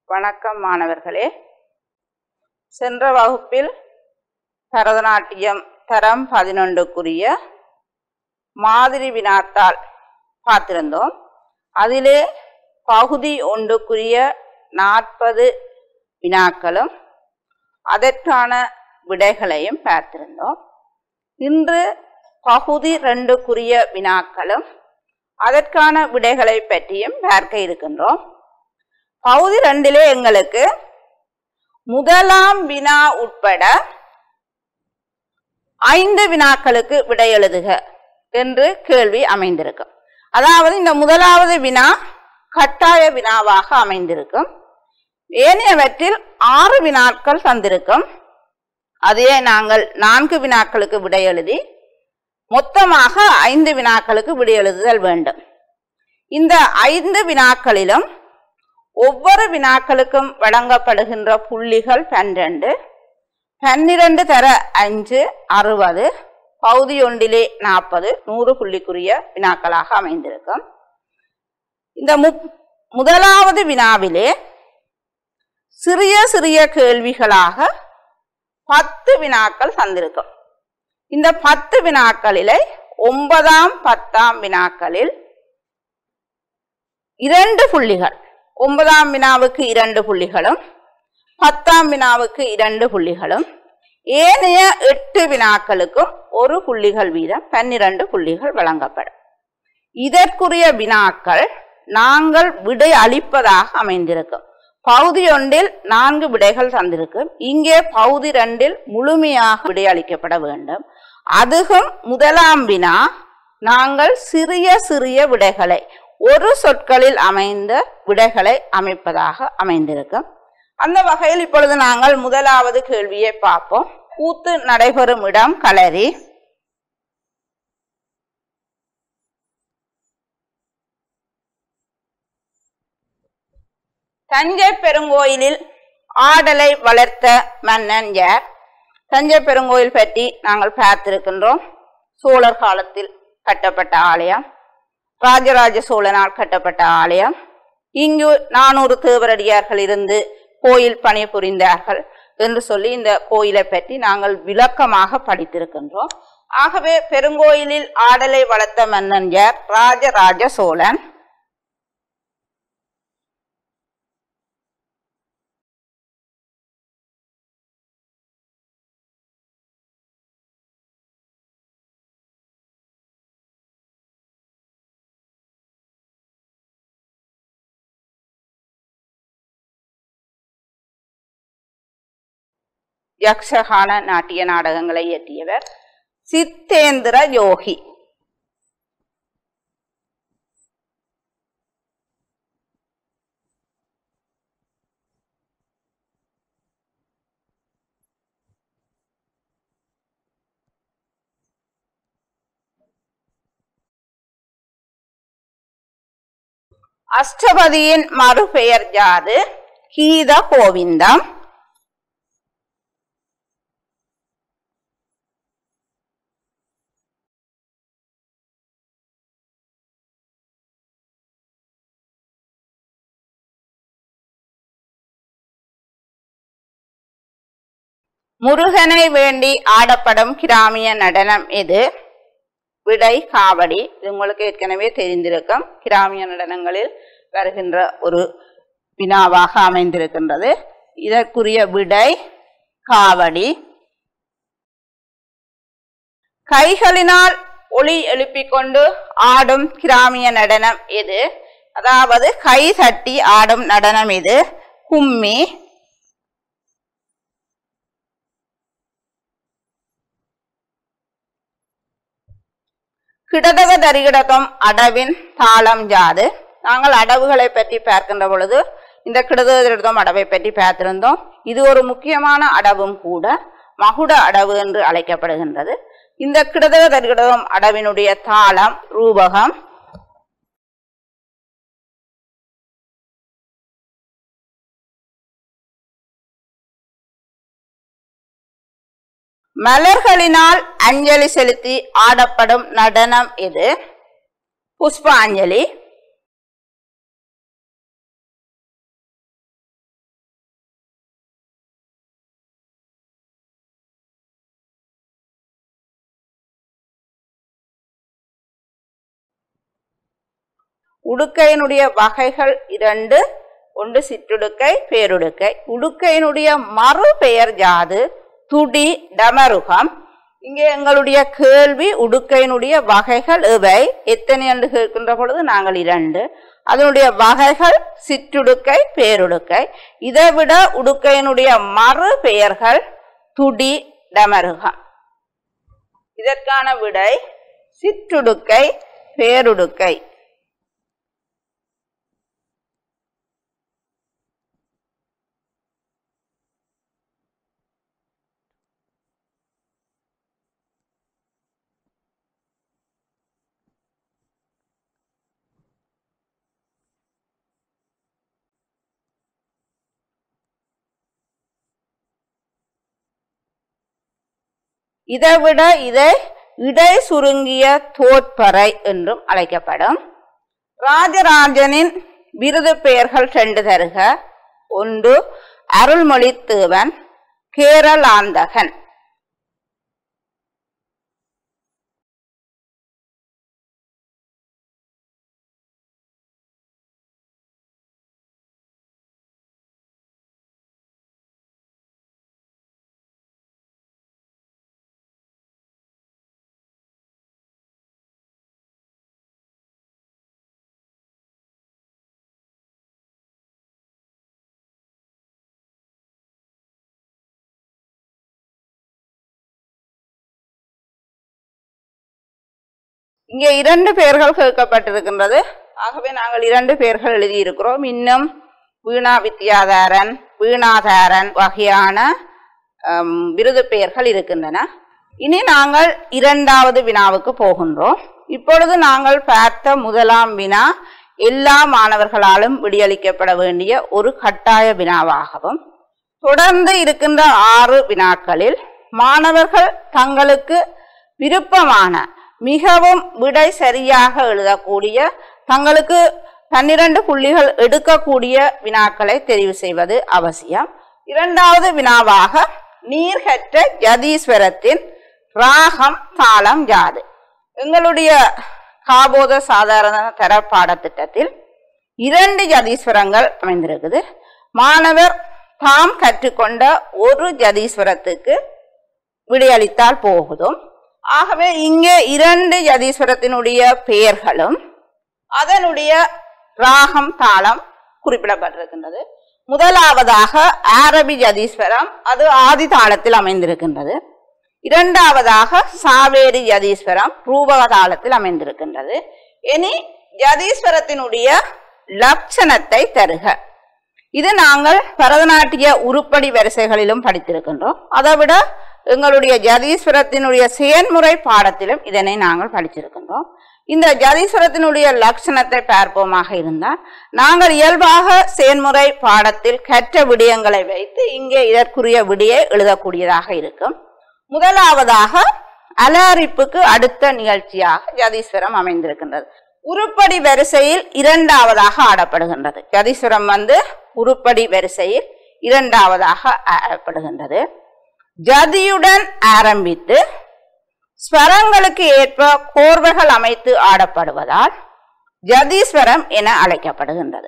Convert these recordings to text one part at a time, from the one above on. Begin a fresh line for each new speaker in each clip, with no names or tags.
வணக்கம் மாணவர்களே சென்ற வகுப்பில் பரதநாட்டியம் தரம் பதினொன்றுக்குரிய மாதிரி வினாத்தாள் பார்த்திருந்தோம் அதிலே பகுதி ஒன்றுக்குரிய நாற்பது வினாக்களும் அதற்கான விடைகளையும் பார்த்திருந்தோம் இன்று பகுதி ரெண்டுக்குரிய வினாக்களும் அதற்கான விடைகளை பற்றியும் பார்க்க இருக்கின்றோம் பகுதி ரெண்டிலே எங்களுக்கு முதலாம் வினா உட்பட ஐந்து வினாக்களுக்கு விடை எழுதுக என்று கேள்வி அமைந்திருக்கும் அதாவது இந்த முதலாவது வினா கட்டாய வினாவாக அமைந்திருக்கும் ஏனையவற்றில் ஆறு வினாக்கள் தந்திருக்கும் அதையே நாங்கள் நான்கு வினாக்களுக்கு விடை எழுதி மொத்தமாக ஐந்து வினாக்களுக்கு விடை எழுதுதல் வேண்டும் இந்த ஐந்து வினாக்களிலும் ஒவ்வொரு வினாக்களுக்கும் வழங்கப்படுகின்ற புள்ளிகள் பன்னிரண்டு பன்னிரண்டு தர அஞ்சு அறுபது பகுதி ஒன்றிலே நாற்பது நூறு புள்ளிக்குரிய வினாக்களாக அமைந்திருக்கும் இந்த மு முதலாவது வினாவிலே சிறிய சிறிய கேள்விகளாக பத்து வினாக்கள் தந்திருக்கும் இந்த பத்து வினாக்களிலே ஒன்பதாம் பத்தாம் வினாக்களில் இரண்டு புள்ளிகள் ஒன்பதாம் வினாவுக்கு இரண்டு புள்ளிகளும் பத்தாம் வினாவுக்கு இரண்டு புள்ளிகளும் ஏனைய எட்டு வினாக்களுக்கும் ஒரு புள்ளிகள் வீதம் பன்னிரண்டு புள்ளிகள் வழங்கப்படும் இதற்குரிய வினாக்கள் நாங்கள் விடை அளிப்பதாக அமைந்திருக்கும் பகுதி ஒன்றில் நான்கு விடைகள் தந்திருக்கும் இங்கே பகுதி ரெண்டில் முழுமையாக விடை அளிக்கப்பட வேண்டும் அதுவும் முதலாம் வினா நாங்கள் சிறிய சிறிய விடைகளை ஒரு சொற்களில் அமைந்த விடைகளை அமைப்பதாக அமைந்திருக்கும் அந்த வகையில் இப்பொழுது நாங்கள் முதலாவது கேள்வியை பார்ப்போம் கூத்து நடைபெறும் இடம் களரி தஞ்சை பெருங்கோயிலில் ஆடலை வளர்த்த மன்னன் யார் தஞ்சை பெருங்கோயில் பற்றி நாங்கள் பார்த்திருக்கின்றோம் சோழர் காலத்தில் கட்டப்பட்ட ஆலயம் ராஜராஜ சோழனால் கட்டப்பட்ட ஆலயம் இங்கு நானூறு தேவரடியார்கள் இருந்து கோயில் பணி புரிந்தார்கள் என்று சொல்லி இந்த கோயிலை பற்றி நாங்கள் விளக்கமாக படித்திருக்கின்றோம் ஆகவே பெருங்கோயிலில் ஆடலை வளர்த்த மன்னன் யார் ராஜராஜ சோழன் யக்ஷகான நாட்டிய நாடகங்களை இயற்றியவர் சித்தேந்திர யோகி அஷ்டபதியின் மறுபெயர் யாது கீத கோவிந்தம் முருகனை வேண்டி ஆடப்படும் கிராமிய நடனம் எது விடை காவடி இது உங்களுக்கு ஏற்கனவே தெரிந்திருக்கும் கிராமிய நடனங்களில் வருகின்ற ஒரு வினாவாக அமைந்திருக்கின்றது இதற்குரிய விடை காவடி கைகளினால் ஒளி எழுப்பிக் கொண்டு ஆடும் கிராமிய நடனம் எது அதாவது கை தட்டி ஆடும் நடனம் எது கும்மி கிடதக தரிகிடகம் அடவின் தாளம் யாது நாங்கள் அடவுகளை பற்றி பார்க்கின்ற பொழுது இந்த கிடதகம் அடவை பற்றி பார்த்திருந்தோம் இது ஒரு முக்கியமான அடவும் கூட மகுட அடவு என்று அழைக்கப்படுகின்றது இந்த கிடதக தரிகிடகம் அடவினுடைய தாளம் ரூபகம் மலர்களினால் அஞ்சலி செலுத்தி ஆடப்படும் நடனம் எது புஷ்பாஞ்சலி உடுக்கையினுடைய வகைகள் இரண்டு ஒன்று சிற்றுடுக்கை பேருடுக்கை உடுக்கையினுடைய மறுபெயர் யாது துடி டமருகம் இங்கே எங்களுடைய கேள்வி உடுக்கையினுடைய வகைகள் இவை எத்தனை என்று கேட்கின்ற பொழுது நாங்கள் இரண்டு அதனுடைய வகைகள் சிற்றுடுக்கை பேருடுக்கை இதை விட உடுக்கையினுடைய மறு பெயர்கள் துடி டமருகம் இதற்கான விடை சிற்றுடுக்கை பேருடுக்கை இதை விட இதை இடை சுருங்கிய தோற்பறை என்றும் அழைக்கப்படும் ராஜராஜனின் விருது பெயர்கள் ரெண்டு தருக ஒன்று அருள்மொழி தேவன் கேரளாந்தகன் இங்கே இரண்டு பெயர்கள் கேட்கப்பட்டிருக்கின்றது ஆகவே நாங்கள் இரண்டு பெயர்கள் எழுதியிருக்கிறோம் இன்னும் வீணா வித்யாதாரன் வீணாதாரன் வகையான ஹம், விருது பெயர்கள் இருக்கின்றன இனி நாங்கள் இரண்டாவது வினாவுக்கு போகின்றோம் இப்பொழுது நாங்கள் பார்த்த முதலாம் வினா எல்லா மாணவர்களாலும் விடியளிக்கப்பட வேண்டிய ஒரு கட்டாய வினாவாகவும் தொடர்ந்து இருக்கின்ற ஆறு வினாக்களில் மாணவர்கள் தங்களுக்கு விருப்பமான மிகவும் விடை சரியாக எழுதக்கூடிய தங்களுக்கு பன்னிரண்டு புள்ளிகள் எடுக்கக்கூடிய வினாக்களை தெரிவு செய்வது அவசியம் இரண்டாவது வினாவாக நீர்கற்ற ஜதீஸ்வரத்தின் ராகம் தாளம் யாது எங்களுடைய காபோத சாதாரண தர பாடத்திட்டத்தில் இரண்டு ஜதீஸ்வரங்கள் அமைந்திருக்குது மாணவர் தாம் கற்றுக்கொண்ட ஒரு ஜதீஸ்வரத்துக்கு விடையளித்தால் போகுதும் ஆகவே இங்கே இரண்டு ஜதீஸ்வரத்தினுடைய பெயர்களும் அதனுடைய ராகம் தாளம் குறிப்பிடப்பட்டிருக்கின்றது முதலாவதாக ஆரபி ஜதீஸ்வரம் அது ஆதி தாளத்தில் அமைந்திருக்கின்றது இரண்டாவதாக சாவேரி ஜதீஸ்வரம் ரூபக தாளத்தில் அமைந்திருக்கின்றது இனி ஜதீஸ்வரத்தினுடைய லட்சணத்தை தருக இது நாங்கள் பரதநாட்டிய உருப்படி வரிசைகளிலும் படித்திருக்கின்றோம் அதை விட எங்களுடைய ஜதீஸ்வரத்தினுடைய செயன்முறை பாடத்திலும் இதனை நாங்கள் படிச்சிருக்கின்றோம் இந்த ஜதீஸ்வரத்தினுடைய லட்சணத்தை பார்ப்போமாக இருந்தால் நாங்கள் இயல்பாக செயன்முறை பாடத்தில் கற்ற விடயங்களை வைத்து இங்கே இதற்குரிய விடியை எழுதக்கூடியதாக இருக்கும் முதலாவதாக அலாரிப்புக்கு அடுத்த நிகழ்ச்சியாக ஜதீஸ்வரம் அமைந்திருக்கின்றது உருப்படி வரிசையில் இரண்டாவதாக ஆடப்படுகின்றது ஜதீஸ்வரம் வந்து உருப்படி வரிசையில் இரண்டாவதாக ஆடப்படுகின்றது ஜதியுடன் ஆரம்பித்து ஸ்வரங்களுக்கு ஏற்ப கோர்வைகள் அமைத்து ஆடப்படுவதால் ஜதீஸ்வரம் என அழைக்கப்படுகின்றது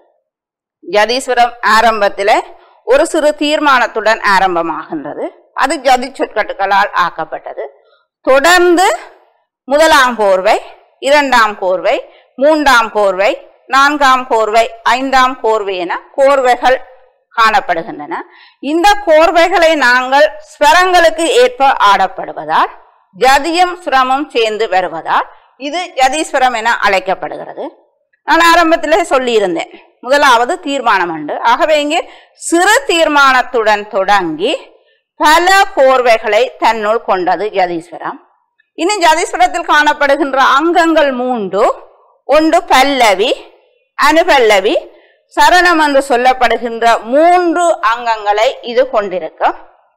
ஜதீஸ்வரம் ஆரம்பத்திலே ஒரு சிறு தீர்மானத்துடன் ஆரம்பமாகின்றது அது ஜதி சொற்கட்டுகளால் ஆக்கப்பட்டது தொடர்ந்து முதலாம் கோர்வை இரண்டாம் கோர்வை மூன்றாம் கோர்வை நான்காம் கோர்வை ஐந்தாம் கோர்வை என கோர்வைகள் காணப்படுகின்றன இந்த கோர்வைகளை நாங்கள் ஸ்வரங்களுக்கு ஏற்ப ஆடப்படுவதால் ஜதியும் சுரமும் சேர்ந்து வருவதால் இது ஜதீஸ்வரம் என அழைக்கப்படுகிறது நான் ஆரம்பத்திலே சொல்லியிருந்தேன் முதலாவது தீர்மானம் உண்டு ஆகவே இங்கே சிறு தீர்மானத்துடன் தொடங்கி பல கோர்வைகளை தன்னுள் கொண்டது ஜதீஸ்வரம் இனி ஜதீஸ்வரத்தில் காணப்படுகின்ற அங்கங்கள் மூன்று ஒன்று பல்லவி அனுபல்லவி சரணம் என்று சொல்லப்படுகின்ற மூன்று அங்கங்களை இது கொண்டிருக்கும்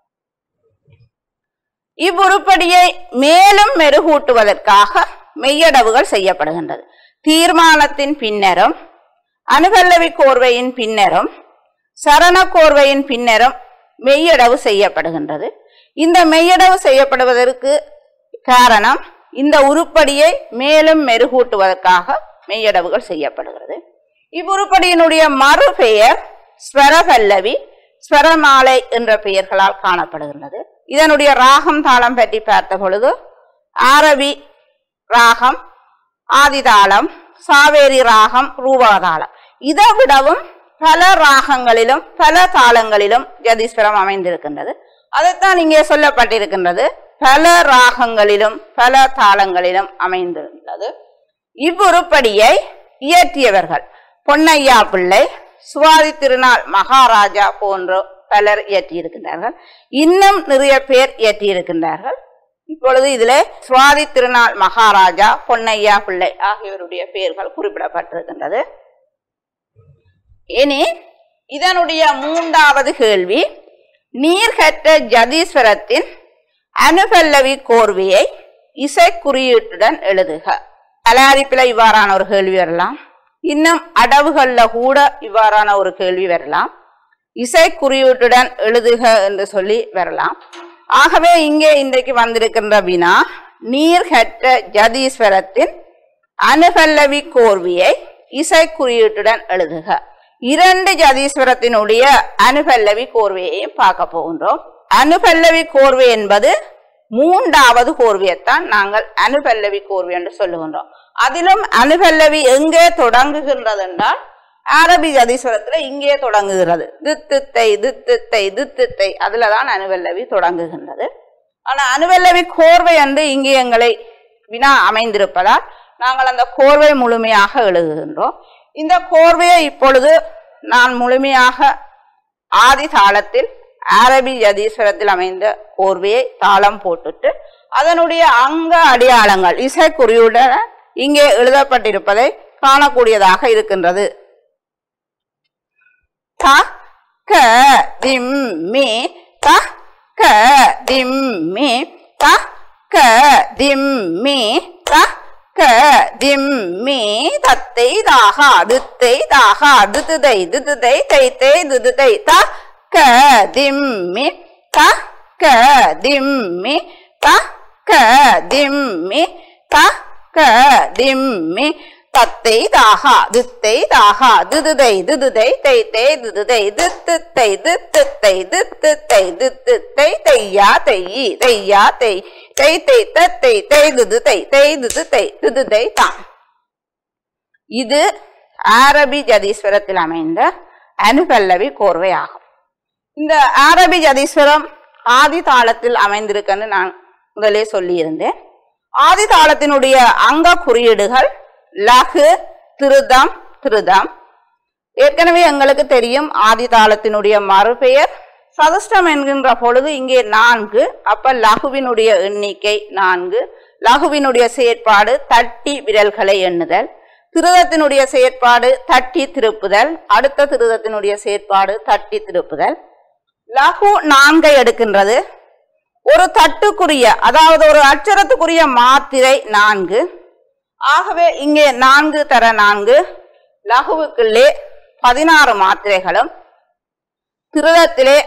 இவ்வுருப்படியை மேலும் மெருகூட்டுவதற்காக மெய்யடவுகள் செய்யப்படுகின்றது தீர்மானத்தின் பின்னரும் அனுபல்லவி கோர்வையின் பின்னரும் சரண கோர்வையின் பின்னரும் மெய்யடவு செய்யப்படுகின்றது இந்த மெய்யடவு செய்யப்படுவதற்கு காரணம் இந்த உருப்படியை மேலும் மெருகூட்டுவதற்காக மெய்யடவுகள் செய்யப்படுகிறது இவ்வுருப்படியினுடைய மறுபெயர் ஸ்வரபல்லவி ஸ்வரமாலை என்ற பெயர்களால் காணப்படுகின்றது இதனுடைய ராகம் தாளம் பற்றி பார்த்த பொழுது ஆரபி ராகம் ஆதிதாளம் சாவேரி ராகம் ரூபதாளம் இதை விடவும் பல ராகங்களிலும் பல தாளங்களிலும் ஜதீஸ்வரம் அமைந்திருக்கின்றது அதைத்தான் இங்கே சொல்லப்பட்டிருக்கின்றது பல ராகங்களிலும் பல தாளங்களிலும் அமைந்திருந்தது இவ்வுருப்படியை இயற்றியவர்கள் பொன்னையா பிள்ளை சுவாதி திருநாள் மகாராஜா போன்ற பலர் இயற்றியிருக்கின்றார்கள் இன்னும் நிறைய பேர் இயற்றியிருக்கின்றார்கள் இப்பொழுது இதிலே சுவாதி திருநாள் மகாராஜா பொன்னையா பிள்ளை ஆகியோருடைய பெயர்கள் குறிப்பிடப்பட்டிருக்கின்றது இனி இதனுடைய மூன்றாவது கேள்வி நீர்கற்ற ஜதீஸ்வரத்தின் அனுபல்லவி கோர்வையை இசை குறியீட்டுடன் எழுதுக அலாரிப்பில இவ்வாறான ஒரு கேள்வி வரலாம் இன்னும் அடவுகள்ல கூட இவ்வாறான ஒரு கேள்வி வரலாம் இசை குறியீட்டுடன் எழுதுக என்று சொல்லி வரலாம் ஆகவே இங்கே இன்றைக்கு வந்திருக்கின்ற வினா நீர்கற்ற ஜதீஸ்வரத்தின் அனுபல்லவி கோர்வையை இசை குறியீட்டுடன் எழுதுக இரண்டு ஜதீஸ்வரத்தினுடைய அனுபல்லவி கோர்வையையும் பார்க்க போகின்றோம் அனுபல்லவி கோர்வை என்பது மூன்றாவது கோர்வையைத்தான் நாங்கள் அனுபல்லவி கோர்வை என்று சொல்லுகின்றோம் அதிலும் அனுபல்லவி எங்கே தொடங்குகின்றது என்றால் அரபி ஜதீஸ்வரத்துல இங்கே தொடங்குகிறது தித்துத்தை தித்துத்தை தித்துத்தை அதுலதான் அனுபல்லவி தொடங்குகின்றது ஆனா அனுபல்லவி கோர்வை என்று இங்கே எங்களை வினா அமைந்திருப்பதால் நாங்கள் அந்த கோர்வை முழுமையாக எழுதுகின்றோம் இந்த கோர்வையை இப்பொழுது நான் முழுமையாக ஆதி தாளத்தில் அரபி ஜதீஸ்வரத்தில் அமைந்த கோர்வையை தாளம் போட்டுட்டு அதனுடைய அங்க அடையாளங்கள் இசைக்குறியுடன் இங்கே எழுதப்பட்டிருப்பதை காணக்கூடியதாக இருக்கின்றது த க திம் மீ த க திம் மீ த க திம் மீ த க திம் மீ தத்தை தாகா தித்தை தாகா திதுதை திதுதை தைத்தை திதுதை த க திம் மீ த க திம் மீ த க திம் மீ த க திம் மீ தத்தை தாகா தித்தை தாகா திதுதை திதுதை தைத்தை திதுதை தித்துத்தை தித்துத்தை தித்துத்தை தித்துத்தை தையா தையி தையா தை தை தை தத்தை தை திது தை தை திது தை திது தை தான் இது அரபி ஜதீஸ்வரத்தில் அமைந்த அனுபல்லவி கோர்வை ஆகும் இந்த அரபி ஜதீஸ்வரம் ஆதி தாளத்தில் அமைந்திருக்குன்னு நான் முதலே சொல்லியிருந்தேன் ஆதி தாளத்தினுடைய அங்க குறியீடுகள் லகு திருதம் திருதம் ஏற்கனவே எங்களுக்கு தெரியும் ஆதி தாளத்தினுடைய மறுபெயர் சதுஷ்டம் என்கின்ற பொழுது இங்கே நான்கு அப்ப லகுவினுடைய எண்ணிக்கை நான்கு லகுவினுடைய செயற்பாடு தட்டி விரல்களை எண்ணுதல் திருதத்தினுடைய செயற்பாடு தட்டி திருப்புதல் அடுத்த திருதத்தினுடைய செயற்பாடு தட்டி திருப்புதல் லகு நான்கை எடுக்கின்றது ஒரு தட்டுக்குரிய அதாவது ஒரு அச்சரத்துக்குரிய மாத்திரை நான்கு ஆகவே இங்கே நான்கு தர நான்கு லகுவுக்குள்ளே பதினாறு மாத்திரைகளும் திருதத்திலே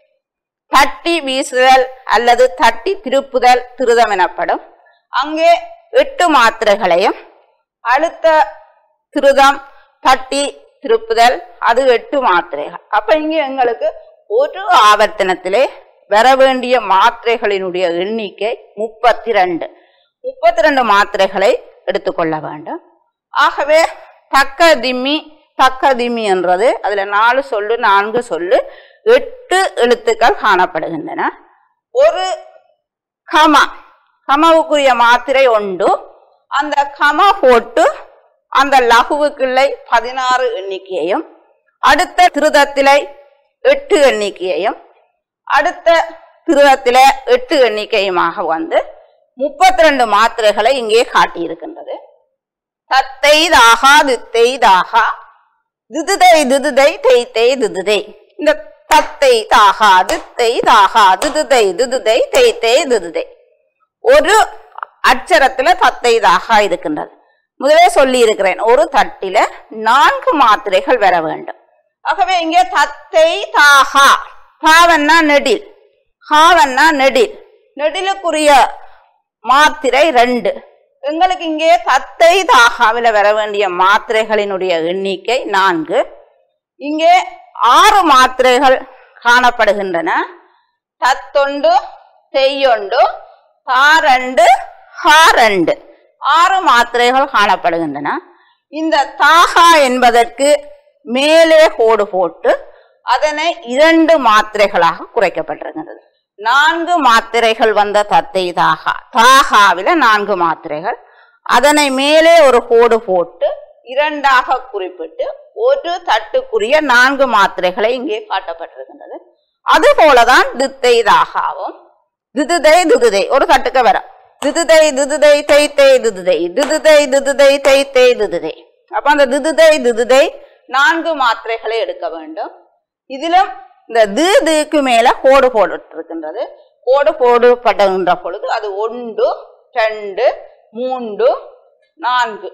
தட்டி வீசுதல் அல்லது தட்டி திருப்புதல் திருதம் எனப்படும் அங்கே எட்டு மாத்திரைகளையும் அடுத்த திருதம் தட்டி திருப்புதல் அது எட்டு மாத்திரைகள் அப்ப இங்கே எங்களுக்கு ஒரு ஆவர்த்தனத்திலே வர வேண்டிய மாத்திரைகளினுடைய எண்ணிக்கை முப்பத்தி ரெண்டு முப்பத்தி ரெண்டு மாத்திரைகளை எடுத்துக்கொள்ள வேண்டும் ஆகவே தக்க திம்மி தக்க திம்மி என்றது அதுல நாலு சொல்லு நான்கு சொல்லு எட்டு எழுத்துக்கள் காணப்படுகின்றன ஒரு கம கமவுக்குரிய மாத்திரை உண்டு அந்த கம போட்டு அந்த லகுவுக்குள்ளை பதினாறு எண்ணிக்கையையும் அடுத்த திருதத்திலை எட்டு எண்ணிக்கையையும் அடுத்த திருதத்தில எட்டு எண்ணிக்கையுமாக வந்து முப்பத்தி ரெண்டு மாத்திரைகளை இங்கே காட்டியிருக்கின்றது தத்தை தாகா தித்தை தாகா திதுதை திதுதை தைத்தை திதுதை இந்த தத்தை தாகா தித்தை தாகா திதுதை திதுதை தைத்தை திதுதை ஒரு அச்சரத்துல தத்தை தாகா இருக்கின்றது முதலே சொல்லி இருக்கிறேன் ஒரு தட்டில நான்கு மாத்திரைகள் வர வேண்டும் ஆகவே இங்கே தத்தை தாகா பாவன்னா நெடில் ஹாவன்னா நெடில் நெடிலுக்குரிய மாத்திரை ரெண்டு எங்களுக்கு இங்கே தத்தை தாகாவில வர வேண்டிய மாத்திரைகளினுடைய எண்ணிக்கை நான்கு இங்கே ஆறு மாத்திரைகள் காணப்படுகின்றன தத்தொண்டு தெய்யொண்டு தாரண்டு ஹாரண்டு ஆறு மாத்திரைகள் காணப்படுகின்றன இந்த தாகா என்பதற்கு மேலே கோடு போட்டு அதனை இரண்டு மாத்திரைகளாக குறைக்கப்பட்டிருக்கிறது நான்கு மாத்திரைகள் வந்த தத்தை தாகா தாகாவில நான்கு மாத்திரைகள் அதனை மேலே ஒரு கோடு போட்டு இரண்டாக குறிப்பிட்டு ஒரு தட்டுக்குரிய நான்கு மாத்திரைகளை இங்கே காட்டப்பட்டிருக்கின்றது அது போலதான் தித்தை தாகாவும் திதுதை திதுதை ஒரு தட்டுக்க வர திதுதை திதுதை தை தை திதுதை திதுதை திதுதை தை தை திதுதை அப்ப அந்த திதுதை திதுதை நான்கு மாத்திரைகளை எடுக்க வேண்டும் இதிலும் இந்த து துக்கு மேல கோடு போட்டுருக்கின்றது கோடு போடுபடுகின்ற பொழுது அது ஒன்று ரெண்டு மூன்று நான்கு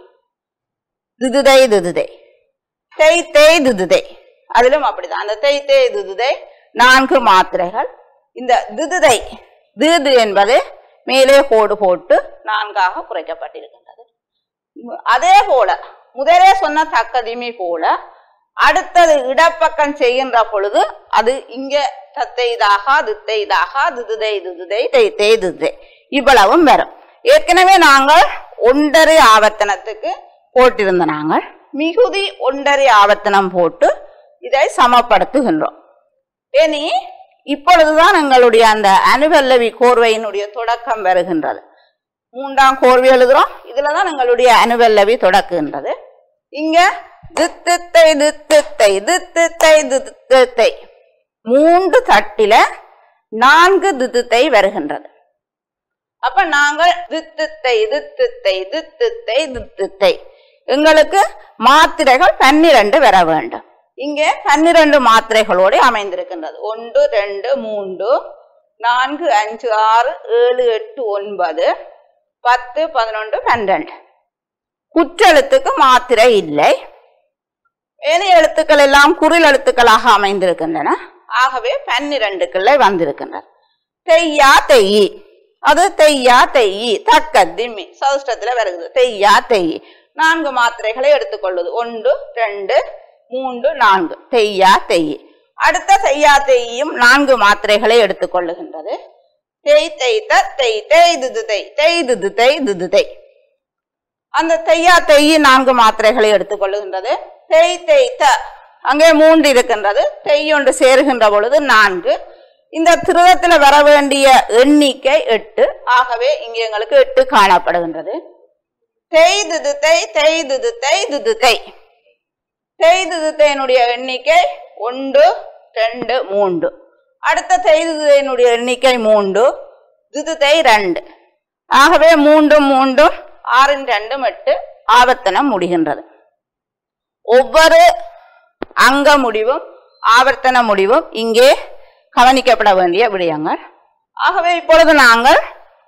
திதுதை திதுதை தேய் தேய் திதுதை அதிலும் அப்படிதான் அந்த தேய் தேய் திதுதை நான்கு மாத்திரைகள் இந்த திதுதை திது என்பது மேலே கோடு போட்டு நான்காக குறைக்கப்பட்டிருக்கின்றது அதே போல முதலே சொன்ன தக்கதிமி போல அடுத்தது இடப்பக்கம் செய்கின்ற பொழுது அது இங்க தத்தைதாக தித்தைதாக திதுதை திதுதை தைத்தை திதுதை இவ்வளவும் வரும் ஏற்கனவே நாங்கள் ஒன்றரை ஆவர்த்தனத்துக்கு போட்டிருந்த நாங்கள் மிகுதி ஒன்றரை ஆவர்த்தனம் போட்டு இதை சமப்படுத்துகின்றோம் இனி இப்பொழுதுதான் எங்களுடைய அந்த அணுவல்லவி கோர்வையினுடைய தொடக்கம் வருகின்றது மூன்றாம் கோர்வை எழுதுறோம் இதுலதான் எங்களுடைய அணுவல்லவி தொடக்குகின்றது இங்க தித்தித்தை தித்தித்தை தித்தித்தை தித்தித்தை மூன்று தட்டில நான்கு தித்தித்தை வருகின்றது அப்ப நாங்கள் தித்தித்தை தித்தித்தை தித்தித்தை தித்தித்தை எங்களுக்கு மாத்திரைகள் பன்னிரண்டு வர வேண்டும் இங்கே பன்னிரண்டு மாத்திரைகளோடு அமைந்திருக்கின்றது ஒன்று ரெண்டு மூன்று நான்கு அஞ்சு ஆறு ஏழு எட்டு ஒன்பது பத்து பதினொன்று பன்னெண்டு குற்றெழுத்துக்கு மாத்திரை இல்லை ஏனைய எழுத்துக்கள் எல்லாம் குரில் எழுத்துக்களாக அமைந்திருக்கின்றன ஆகவே பன்னிரண்டு கிளை வந்திருக்கின்றன தெய்யா தெய்யி அது தெய்யா தெய்யி தக்க திம்மி சௌஷ்டத்துல வருகிறது தெய்யா தெய்யி நான்கு மாத்திரைகளை எடுத்துக்கொள்வது ஒன்று ரெண்டு மூன்று நான்கு தெய்யா தெய்யி அடுத்த செய்யா தெய்யும் நான்கு மாத்திரைகளை எடுத்துக்கொள்ளுகின்றது தேய் தேய்த்த தெய் தேய் துது தெய் தேய் துது தெய் துது தெய் அந்த தெய்யா தெய்யி நான்கு மாத்திரைகளை எடுத்துக்கொள்ளுகின்றது தேய் தேய்த்த அங்கே மூன்று இருக்கின்றது தெய்யொன்று சேருகின்ற பொழுது நான்கு இந்த திருதத்துல வர வேண்டிய எண்ணிக்கை எட்டு ஆகவே இங்கே எங்களுக்கு எட்டு காணப்படுகின்றது தேய்துது தெய் தேய்துது தேய்துது தெய் தேய்துது தேனுடைய எண்ணிக்கை ஒன்று ரெண்டு மூன்று அடுத்த தேய்துதையினுடைய எண்ணிக்கை மூன்று துதுதை ரெண்டு ஆகவே மூன்றும் மூன்றும் ஆறின் ரெண்டும் எட்டு ஆவர்த்தனம் முடிகின்றது ஒவ்வொரு அங்க முடிவும் ஆவர்த்தன முடிவும் இங்கே கவனிக்கப்பட வேண்டிய விடயங்கள் ஆகவே இப்பொழுது நாங்கள்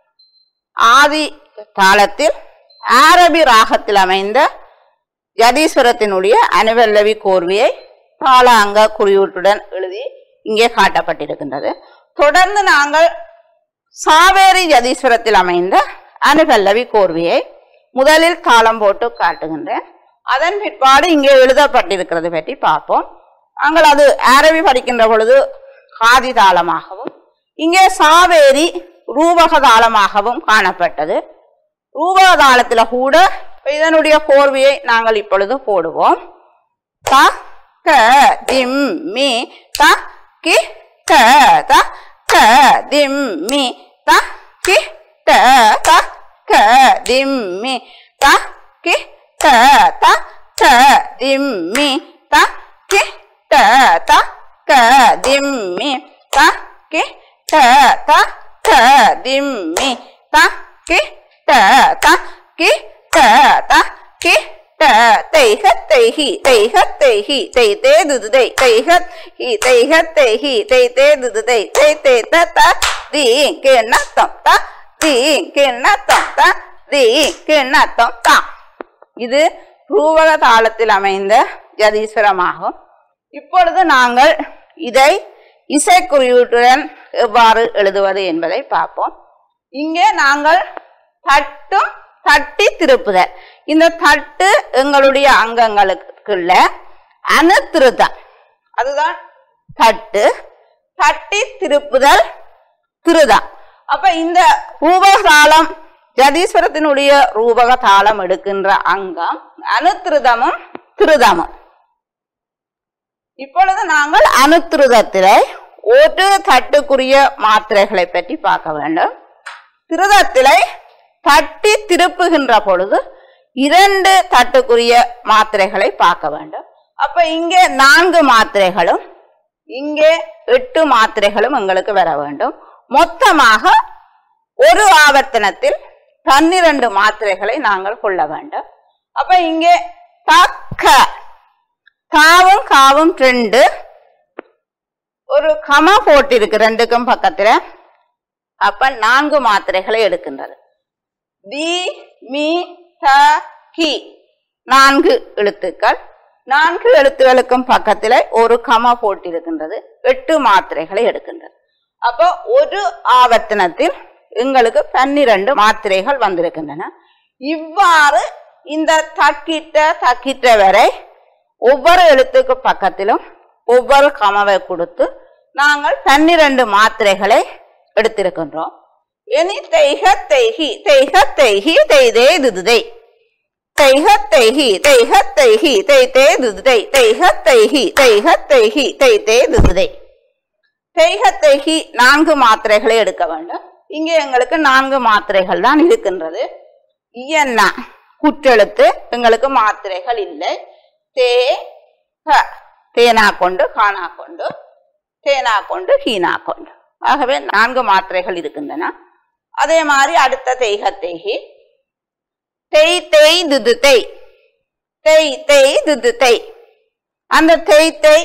ஆதி தாளத்தில் ஆரபி ராகத்தில் அமைந்த யதீஸ்வரத்தினுடைய அனுவல்லவி கோர்வையை தாள அங்க குறியீட்டுடன் எழுதி இங்கே காட்டப்பட்டிருக்கின்றது தொடர்ந்து நாங்கள் சாவேரி யதீஸ்வரத்தில் அமைந்த அனுபல்லவி கோர்வையை முதலில் தாளம் போட்டு காட்டுகின்றேன் அதன் பிற்பாடு இங்கே எழுதப்பட்டிருக்கிறது பற்றி பார்ப்போம் நாங்கள் அது அரபி படிக்கின்ற பொழுது காதி தாளமாகவும் இங்கே சாவேரி ரூபக தாளமாகவும் காணப்பட்டது ரூபக தாளத்துல கூட இதனுடைய கோர்வையை நாங்கள் இப்பொழுது போடுவோம் த க திம் மி த கி ட த க திம் மி த கி ட த க திம் மி த கி ட த க திம் மி த கி ட த க திம் மி த கி ட த க திம் மி த கி ட த கி ட த கி ட தைஹ தைஹி தைஹ தைஹி தை தே துது தை தைஹ ஹி தைஹ தைஹி தை தே துது தை தை தே த த தி கிண்ண தொம் த தி கிண்ண தொம் த தி கிண்ண தொம் த இது ரூபக தாளத்தில் அமைந்த ஜதீஸ்வரமாகும் இப்பொழுது நாங்கள் இதை இசைக்குறியீட்டுடன் எவ்வாறு எழுதுவது என்பதை பார்ப்போம் இங்கே நாங்கள் தட்டும் தட்டி திருப்புதல் இந்த தட்டு எங்களுடைய அங்கங்களுக்குள்ள அணுத்திருதம் அதுதான் தட்டு தட்டி திருப்புதல் திருதம் அப்ப இந்த ரூபக தாளம் ஜதீஸ்வரத்தினுடைய ரூபக தாளம் எடுக்கின்ற அங்கம் அனுத்திருதமும் திருதமும் இப்பொழுது நாங்கள் அனுத்திருதத்திலே ஒரு தட்டுக்குரிய மாத்திரைகளை பற்றி பார்க்க வேண்டும் திருதத்திலே தட்டி திருப்புகின்ற பொழுது இரண்டு தட்டுக்குரிய மாத்திரைகளை பார்க்க வேண்டும் அப்ப இங்கே நான்கு மாத்திரைகளும் இங்கே எட்டு மாத்திரைகளும் எங்களுக்கு வர வேண்டும் மொத்தமாக ஒரு ஆவர்த்தனத்தில் பன்னிரண்டு மாத்திரைகளை நாங்கள் கொள்ள வேண்டும் அப்ப இங்கே தக்க காவும் காவும் ரெண்டு ஒரு கம போட்டிருக்கு ரெண்டுக்கும் பக்கத்துல அப்ப நான்கு மாத்திரைகளை எடுக்கின்றது தி மீ த கி நான்கு எழுத்துக்கள் நான்கு எழுத்துகளுக்கும் பக்கத்துல ஒரு கம போட்டிருக்கின்றது எட்டு மாத்திரைகளை எடுக்கின்றது அப்போ ஒரு ஆவர்த்தனத்தில் எங்களுக்கு பன்னிரண்டு மாத்திரைகள் வந்திருக்கின்றன இவ்வாறு இந்த தக்கிட்ட தக்கிட்ட வரை ஒவ்வொரு எழுத்துக்கு பக்கத்திலும் ஒவ்வொரு கமவை கொடுத்து நாங்கள் பன்னிரண்டு மாத்திரைகளை எடுத்திருக்கின்றோம் இனி தெய்க தெய்கி தெய்க தெய்கி தெய்தே துதுதை தெய்க தெய்கி தெய்க தெய்கி தெய்தே துதுதை தெய்க தெய்கி தெய்க தெய்கி தெய்தே துதுதை தெய்க தெய்கி நான்கு மாத்திரைகளை எடுக்க வேண்டும் இங்கே எங்களுக்கு நான்கு மாத்திரைகள் தான் இருக்கின்றது இயன்னா குற்றெழுத்து எங்களுக்கு மாத்திரைகள் இல்லை தே ஹ தேனா கொண்டு கானா கொண்டு தேனா கொண்டு ஹீனா கொண்டு ஆகவே நான்கு மாத்திரைகள் இருக்கின்றன அதே மாதிரி அடுத்த தெய்க தேகி தெய் தெய் துது தெய் தெய் தெய் துது தெய் அந்த தெய் தெய்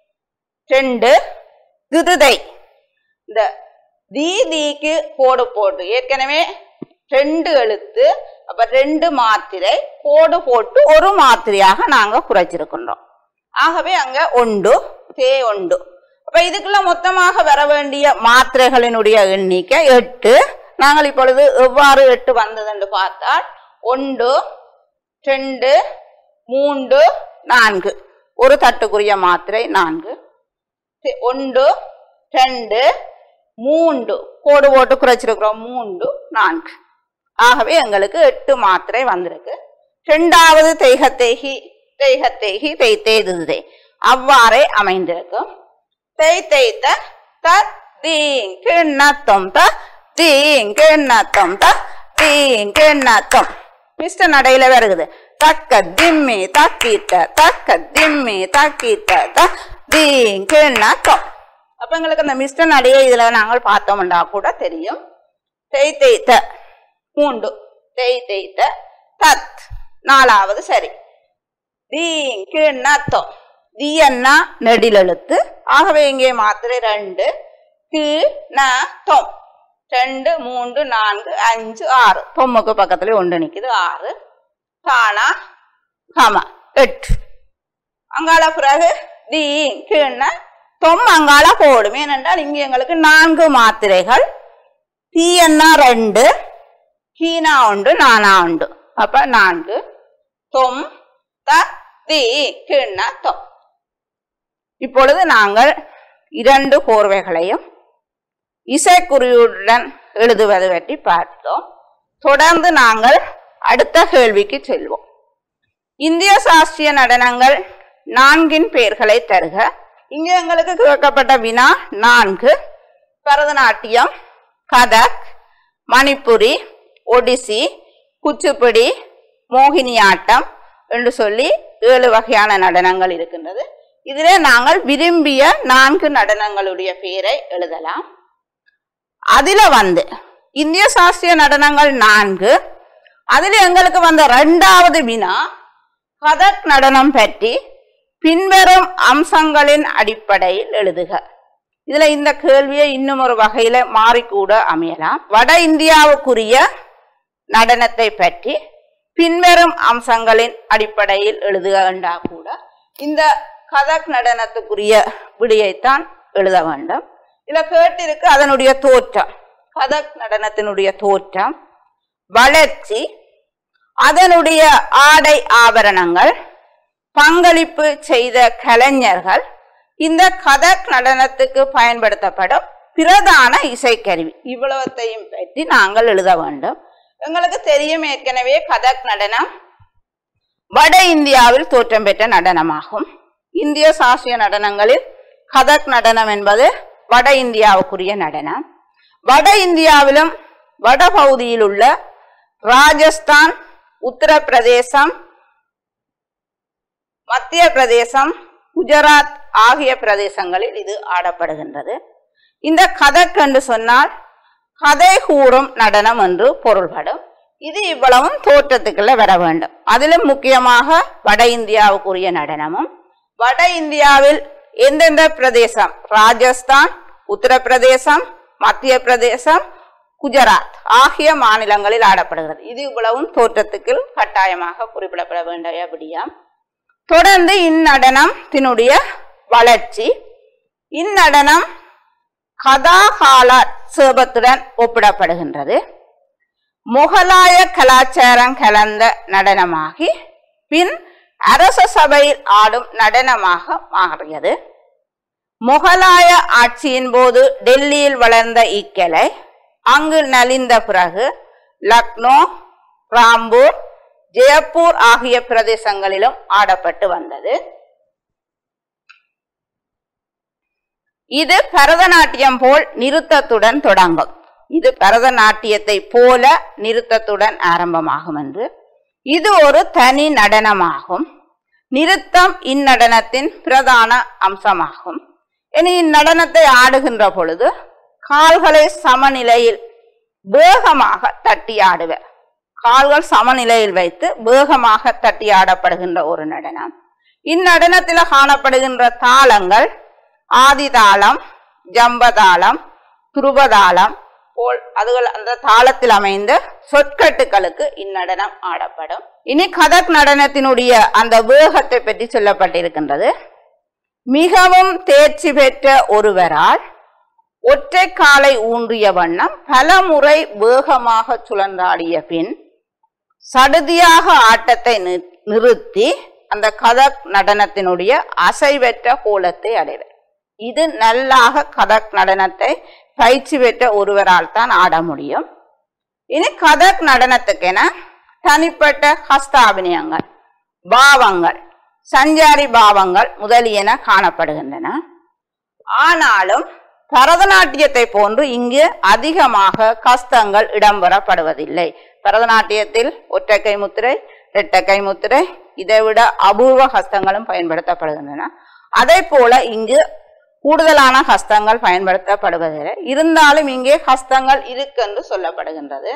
ரெண்டு துதுதை இந்த தீ தீக்கு கோடு போட்டு ஏற்கனவே ரெண்டு எழுத்து அப்ப ரெண்டு மாத்திரை கோடு போட்டு ஒரு மாத்திரையாக நாங்க குறைச்சிருக்கின்றோம் ஆகவே அங்க ஒண்டு தே ஒண்டு அப்ப இதுக்குள்ள மொத்தமாக வர வேண்டிய மாத்திரைகளினுடைய எண்ணிக்கை எட்டு நாங்கள் இப்பொழுது எவ்வாறு எட்டு வந்தது என்று பார்த்தால் ஒன்று ரெண்டு மூன்று நான்கு ஒரு தட்டுக்குரிய மாத்திரை நான்கு தி- ஒன்று ரெண்டு மூன்று கோடு போட்டு குறைச்சிருக்கிறோம் மூன்று நான்கு ஆகவே எங்களுக்கு எட்டு மாத்திரை வந்திருக்கு ரெண்டாவது தெய்கத்தேகி தெய்கத்தேகி தெய் தேய்துதே அவ்வாறே அமைந்திருக்கும் தெய் தேய்த்த த தீங் கிண்ணத்தம் த தீங் கிண்ணத்தம் த தீங் கிண்ணத்தம் மிஸ்டர் நடையில வருகுது தக்க திம்மி தக்கிட்ட தக்க திம்மி தக்கிட்ட த தீங் கிண்ணத்தம் அப்ப எங்களுக்கு அந்த மிஸ்டர் நடையை இதுல நாங்கள் பார்த்தோம்னா கூட தெரியும் தேய் தேய்த்த மூண்டு தேய் தேய்த்த தத் நாலாவது சரி தீங் கிண்ணத்தம் தீயன்னா நெடிலெழுத்து ஆகவே இங்கே மாத்திரை ரெண்டு கி ந தொம் ரெண்டு மூன்று நான்கு அஞ்சு ஆறு தொம்முக்கு பக்கத்துல ஒன்று நிக்குது ஆறு தானா கம எட்டு அங்கால பிறகு டி கீழ தொம் அங்கால போடும் ஏனென்றால் இங்கே எங்களுக்கு நான்கு மாத்திரைகள் தீயன்னா ரெண்டு கீனா உண்டு நானா உண்டு அப்ப நான்கு தொம் த தி கீழ்னா தொம் இப்பொழுது நாங்கள் இரண்டு கோர்வைகளையும் இசைக்குறியுடன் எழுதுவது பற்றி பார்த்தோம் தொடர்ந்து நாங்கள் அடுத்த கேள்விக்கு செல்வோம் இந்திய சாஸ்திரிய நடனங்கள் நான்கின் பெயர்களை தருக இங்கே எங்களுக்கு கேட்கப்பட்ட வினா நான்கு பரதநாட்டியம் கதக் மணிப்புரி ஒடிசி குச்சிப்புடி மோகினியாட்டம் என்று சொல்லி ஏழு வகையான நடனங்கள் இருக்கின்றது இதிலே நாங்கள் விரும்பிய நான்கு நடனங்களுடைய பெயரை எழுதலாம் அதுல வந்து இந்திய சாஸ்திரிய நடனங்கள் நான்கு அதுல எங்களுக்கு வந்த இரண்டாவது வினா கதக் நடனம் பற்றி பின்வரும் அம்சங்களின் அடிப்படையில் எழுதுக இதுல இந்த கேள்வியை இன்னும் ஒரு வகையில மாறிக்கூட அமையலாம் வட இந்தியாவுக்குரிய நடனத்தை பற்றி பின்வரும் அம்சங்களின் அடிப்படையில் எழுதுக என்றா கூட இந்த கதக் நடனத்துக்குரிய விடியைத்தான் எழுத வேண்டும் இதுல கேட்டிருக்கு அதனுடைய தோற்றம் கதக் நடனத்தினுடைய தோற்றம் வளர்ச்சி அதனுடைய ஆடை ஆபரணங்கள் பங்களிப்பு செய்த கலைஞர்கள் இந்த கதக் நடனத்துக்கு பயன்படுத்தப்படும் பிரதான இசைக்கருவி இவ்வளவத்தையும் பற்றி நாங்கள் எழுத வேண்டும் எங்களுக்கு தெரியும் ஏற்கனவே கதக் நடனம் வட இந்தியாவில் தோற்றம் பெற்ற நடனமாகும் இந்திய சாஸ்திரிய நடனங்களில் கதக் நடனம் என்பது வட இந்தியாவுக்குரிய நடனம் வட இந்தியாவிலும் வட பகுதியில் உள்ள ராஜஸ்தான் உத்தரப்பிரதேசம் மத்திய பிரதேசம் குஜராத் ஆகிய பிரதேசங்களில் இது ஆடப்படுகின்றது இந்த கதக் என்று சொன்னால் கதை கூறும் நடனம் என்று பொருள்படும் இது இவ்வளவும் தோற்றத்துக்குள்ள வர வேண்டும் அதிலும் முக்கியமாக வட இந்தியாவுக்குரிய நடனமும் வட இந்தியாவில் எந்தெந்த பிரதேசம் ராஜஸ்தான் உத்தரப்பிரதேசம் மத்திய பிரதேசம் குஜராத் ஆகிய மாநிலங்களில் ஆடப்படுகிறது இது இவ்வளவும் தோற்றத்துக்கு கட்டாயமாக குறிப்பிடப்பட வேண்டியபடியாம் தொடர்ந்து இந்நடனத்தினுடைய வளர்ச்சி இந்நடனம் கதாகால சேபத்துடன் ஒப்பிடப்படுகின்றது முகலாய கலாச்சாரம் கலந்த நடனமாகி பின் அரச சபையில் ஆடும் நடனமாக மாறியது முகலாய ஆட்சியின் போது டெல்லியில் வளர்ந்த இக்கலை அங்கு நலிந்த பிறகு லக்னோ ராம்பூர் ஜெயப்பூர் ஆகிய பிரதேசங்களிலும் ஆடப்பட்டு வந்தது இது பரதநாட்டியம் போல் நிறுத்தத்துடன் தொடங்கும் இது பரதநாட்டியத்தை போல நிறுத்தத்துடன் ஆரம்பமாகும் என்று இது ஒரு தனி நடனமாகும் நிறுத்தம் இந்நடனத்தின் பிரதான அம்சமாகும் இனி இந்நடனத்தை ஆடுகின்ற பொழுது கால்களை சமநிலையில் வேகமாக தட்டி ஆடுவர் கால்கள் சமநிலையில் வைத்து வேகமாக தட்டி ஆடப்படுகின்ற ஒரு நடனம் இந்நடனத்தில் காணப்படுகின்ற தாளங்கள் ஆதிதாளம் ஜம்பதாளம் துருபதாளம் போல் அதுகள் அந்த தாளத்தில் அமைந்த சொற்கட்டுகளுக்கு இந்நடனம் ஆடப்படும் இனி கதக் நடனத்தினுடைய அந்த வேகத்தை பற்றி சொல்லப்பட்டிருக்கின்றது மிகவும் தேர்ச்சி பெற்ற ஒருவரால் ஒற்றை காலை ஊன்றிய வண்ணம் பல முறை வேகமாக சுழன்றாடிய பின் சடுதியாக ஆட்டத்தை நி- நிறுத்தி அந்த கதக் நடனத்தினுடைய அசைவற்ற கோலத்தை அடைவர் இது நல்லாக கதக் நடனத்தை பயிற்சி பெற்ற ஒருவரால் தான் ஆட முடியும் இனி கதக் நடனத்துக்கென தனிப்பட்ட ஹஸ்தாபினயங்கள் பாவங்கள் சஞ்சாரி பாவங்கள் முதலியன காணப்படுகின்றன ஆனாலும் பரதநாட்டியத்தை போன்று இங்கு அதிகமாக கஸ்தங்கள் இடம்பெறப்படுவதில்லை பரதநாட்டியத்தில் ஒற்றைக்கை முத்திரை இரட்டைக்கை முத்திரை இதைவிட அபூர்வ ஹஸ்தங்களும் பயன்படுத்தப்படுகின்றன அதே போல இங்கு கூடுதலான ஹஸ்தங்கள் பயன்படுத்தப்படுவதில்லை இருந்தாலும் இங்கே ஹஸ்தங்கள் இருக்கு என்று சொல்லப்படுகின்றது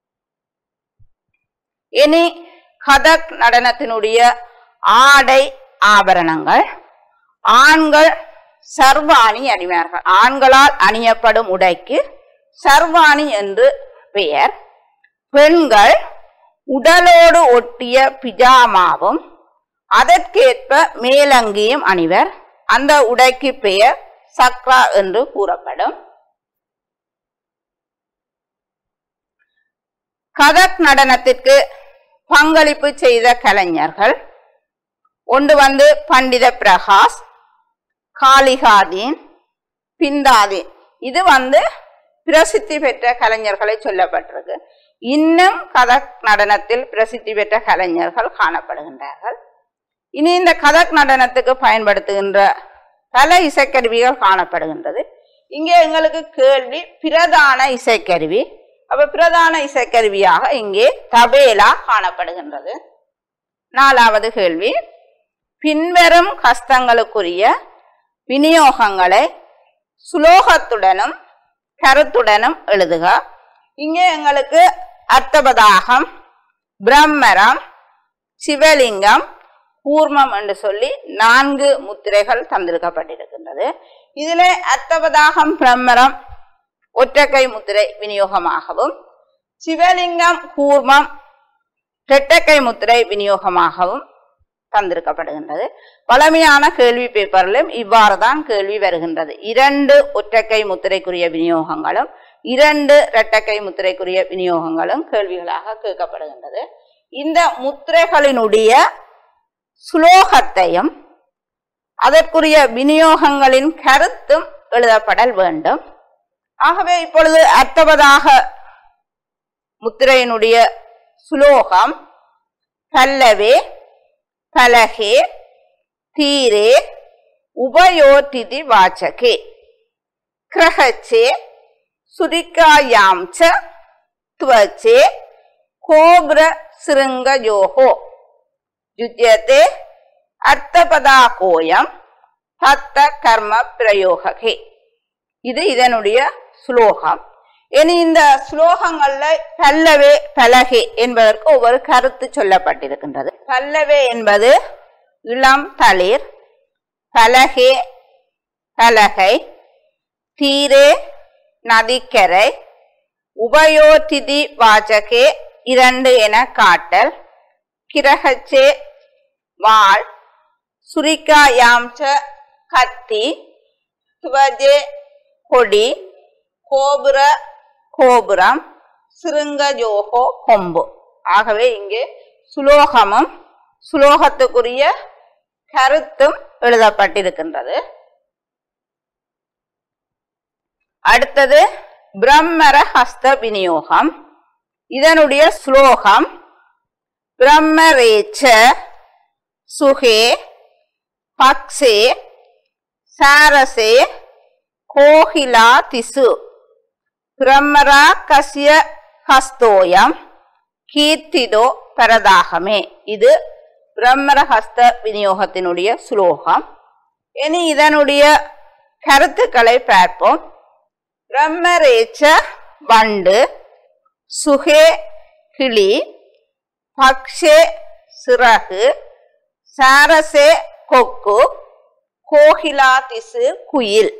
இனி கதக் நடனத்தினுடைய ஆடை ஆபரணங்கள் ஆண்கள் சர்வாணி அணிவார்கள் ஆண்களால் அணியப்படும் உடைக்கு சர்வாணி என்று பெயர் பெண்கள் உடலோடு ஒட்டிய பிஜாமாவும் அதற்கேற்ப மேலங்கியும் அணிவர் அந்த உடைக்கு பெயர் சக்ரா என்று கூறப்படும் கதக் நடனத்திற்கு பங்களிப்பு செய்த கலைஞர்கள் ஒன்று வந்து பண்டித பிரகாஷ் காளிகாதீன் பிந்தாதீன் இது வந்து பிரசித்தி பெற்ற கலைஞர்களை சொல்லப்பட்டிருக்கு இன்னும் கதக் நடனத்தில் பிரசித்தி பெற்ற கலைஞர்கள் காணப்படுகின்றார்கள் இனி இந்த கதக் நடனத்துக்கு பயன்படுத்துகின்ற பல இசைக்கருவிகள் காணப்படுகின்றது இங்கே எங்களுக்கு கேள்வி பிரதான இசைக்கருவி அப்ப பிரதான இசைக்கருவியாக இங்கே தபேலா காணப்படுகின்றது நாலாவது கேள்வி பின்வரும் கஸ்தங்களுக்குரிய விநியோகங்களை சுலோகத்துடனும் கருத்துடனும் எழுதுக இங்கே எங்களுக்கு அர்த்தபதாகம் பிரம்மரம் சிவலிங்கம் கூர்மம் என்று சொல்லி நான்கு முத்திரைகள் தந்திருக்கப்பட்டிருக்கின்றது இதிலே அர்த்தபதாகம் பிரம்மரம் ஒற்றைக்கை முத்திரை விநியோகமாகவும் சிவலிங்கம் கூர்மம் இரட்டைக்கை முத்திரை விநியோகமாகவும் தந்திருக்கப்படுகின்றது பழமையான கேள்வி பேப்பரிலும் இவ்வாறு தான் கேள்வி வருகின்றது இரண்டு ஒற்றைக்கை முத்திரைக்குரிய விநியோகங்களும் இரண்டு இரட்டைக்கை முத்திரைக்குரிய விநியோகங்களும் கேள்விகளாக கேட்கப்படுகின்றது இந்த முத்திரைகளினுடைய சுலோகத்தையும் அதற்குரிய விநியோகங்களின் கருத்தும் எழுதப்படல் வேண்டும் ஆகவே இப்பொழுது அர்த்தவதாக முத்திரையினுடைய சுலோகம் பல்லவே பலகே தீரே உபயோதிதி வாச்சகே கிரகச்சே சுரிக்காயாம் ச त्वचे कोब्र शृङ्गयोः युज्यते அர்த்தபதாகோயம் பத்த கர்ம பிரயோகே இது இதனுடைய ஸ்லோகம் இனி இந்த ஸ்லோகங்கள்ல பல்லவே பலகை என்பதற்கு ஒவ்வொரு கருத்து சொல்லப்பட்டிருக்கின்றது பல்லவே என்பது இளம் தளிர் பலகே பலகை தீரே நதிக்கரை உபயோதிதி வாச்சகே இரண்டு என காட்டல் கிரகச்சே வாள் சுரிக்காயாம்ச கத்தி துவஜே கொடி கோபுர கோபுரம் சிருங்கஜோகோ கொம்பு ஆகவே இங்கே சுலோகமும் சுலோகத்துக்குரிய கருத்தும் எழுதப்பட்டிருக்கின்றது அடுத்தது பிரம்மர ஹஸ்த விநியோகம் இதனுடைய ஸ்லோகம் பிரம்மரேச்ச சுகே பக்ஷே சாரசே கோகிலா திசு பிரம்மரா கசிய ஹஸ்தோயம் கீர்த்திதோ பரதாகமே இது பிரம்மர ஹஸ்த விநியோகத்தினுடைய ஸ்லோகம் இனி இதனுடைய கருத்துக்களை பார்ப்போம் பிரம்மரேச்ச வண்டு சுகே கிளி பக்ஷே சிறகு சாரசே கொக்கு கோகிலா திசு குயில்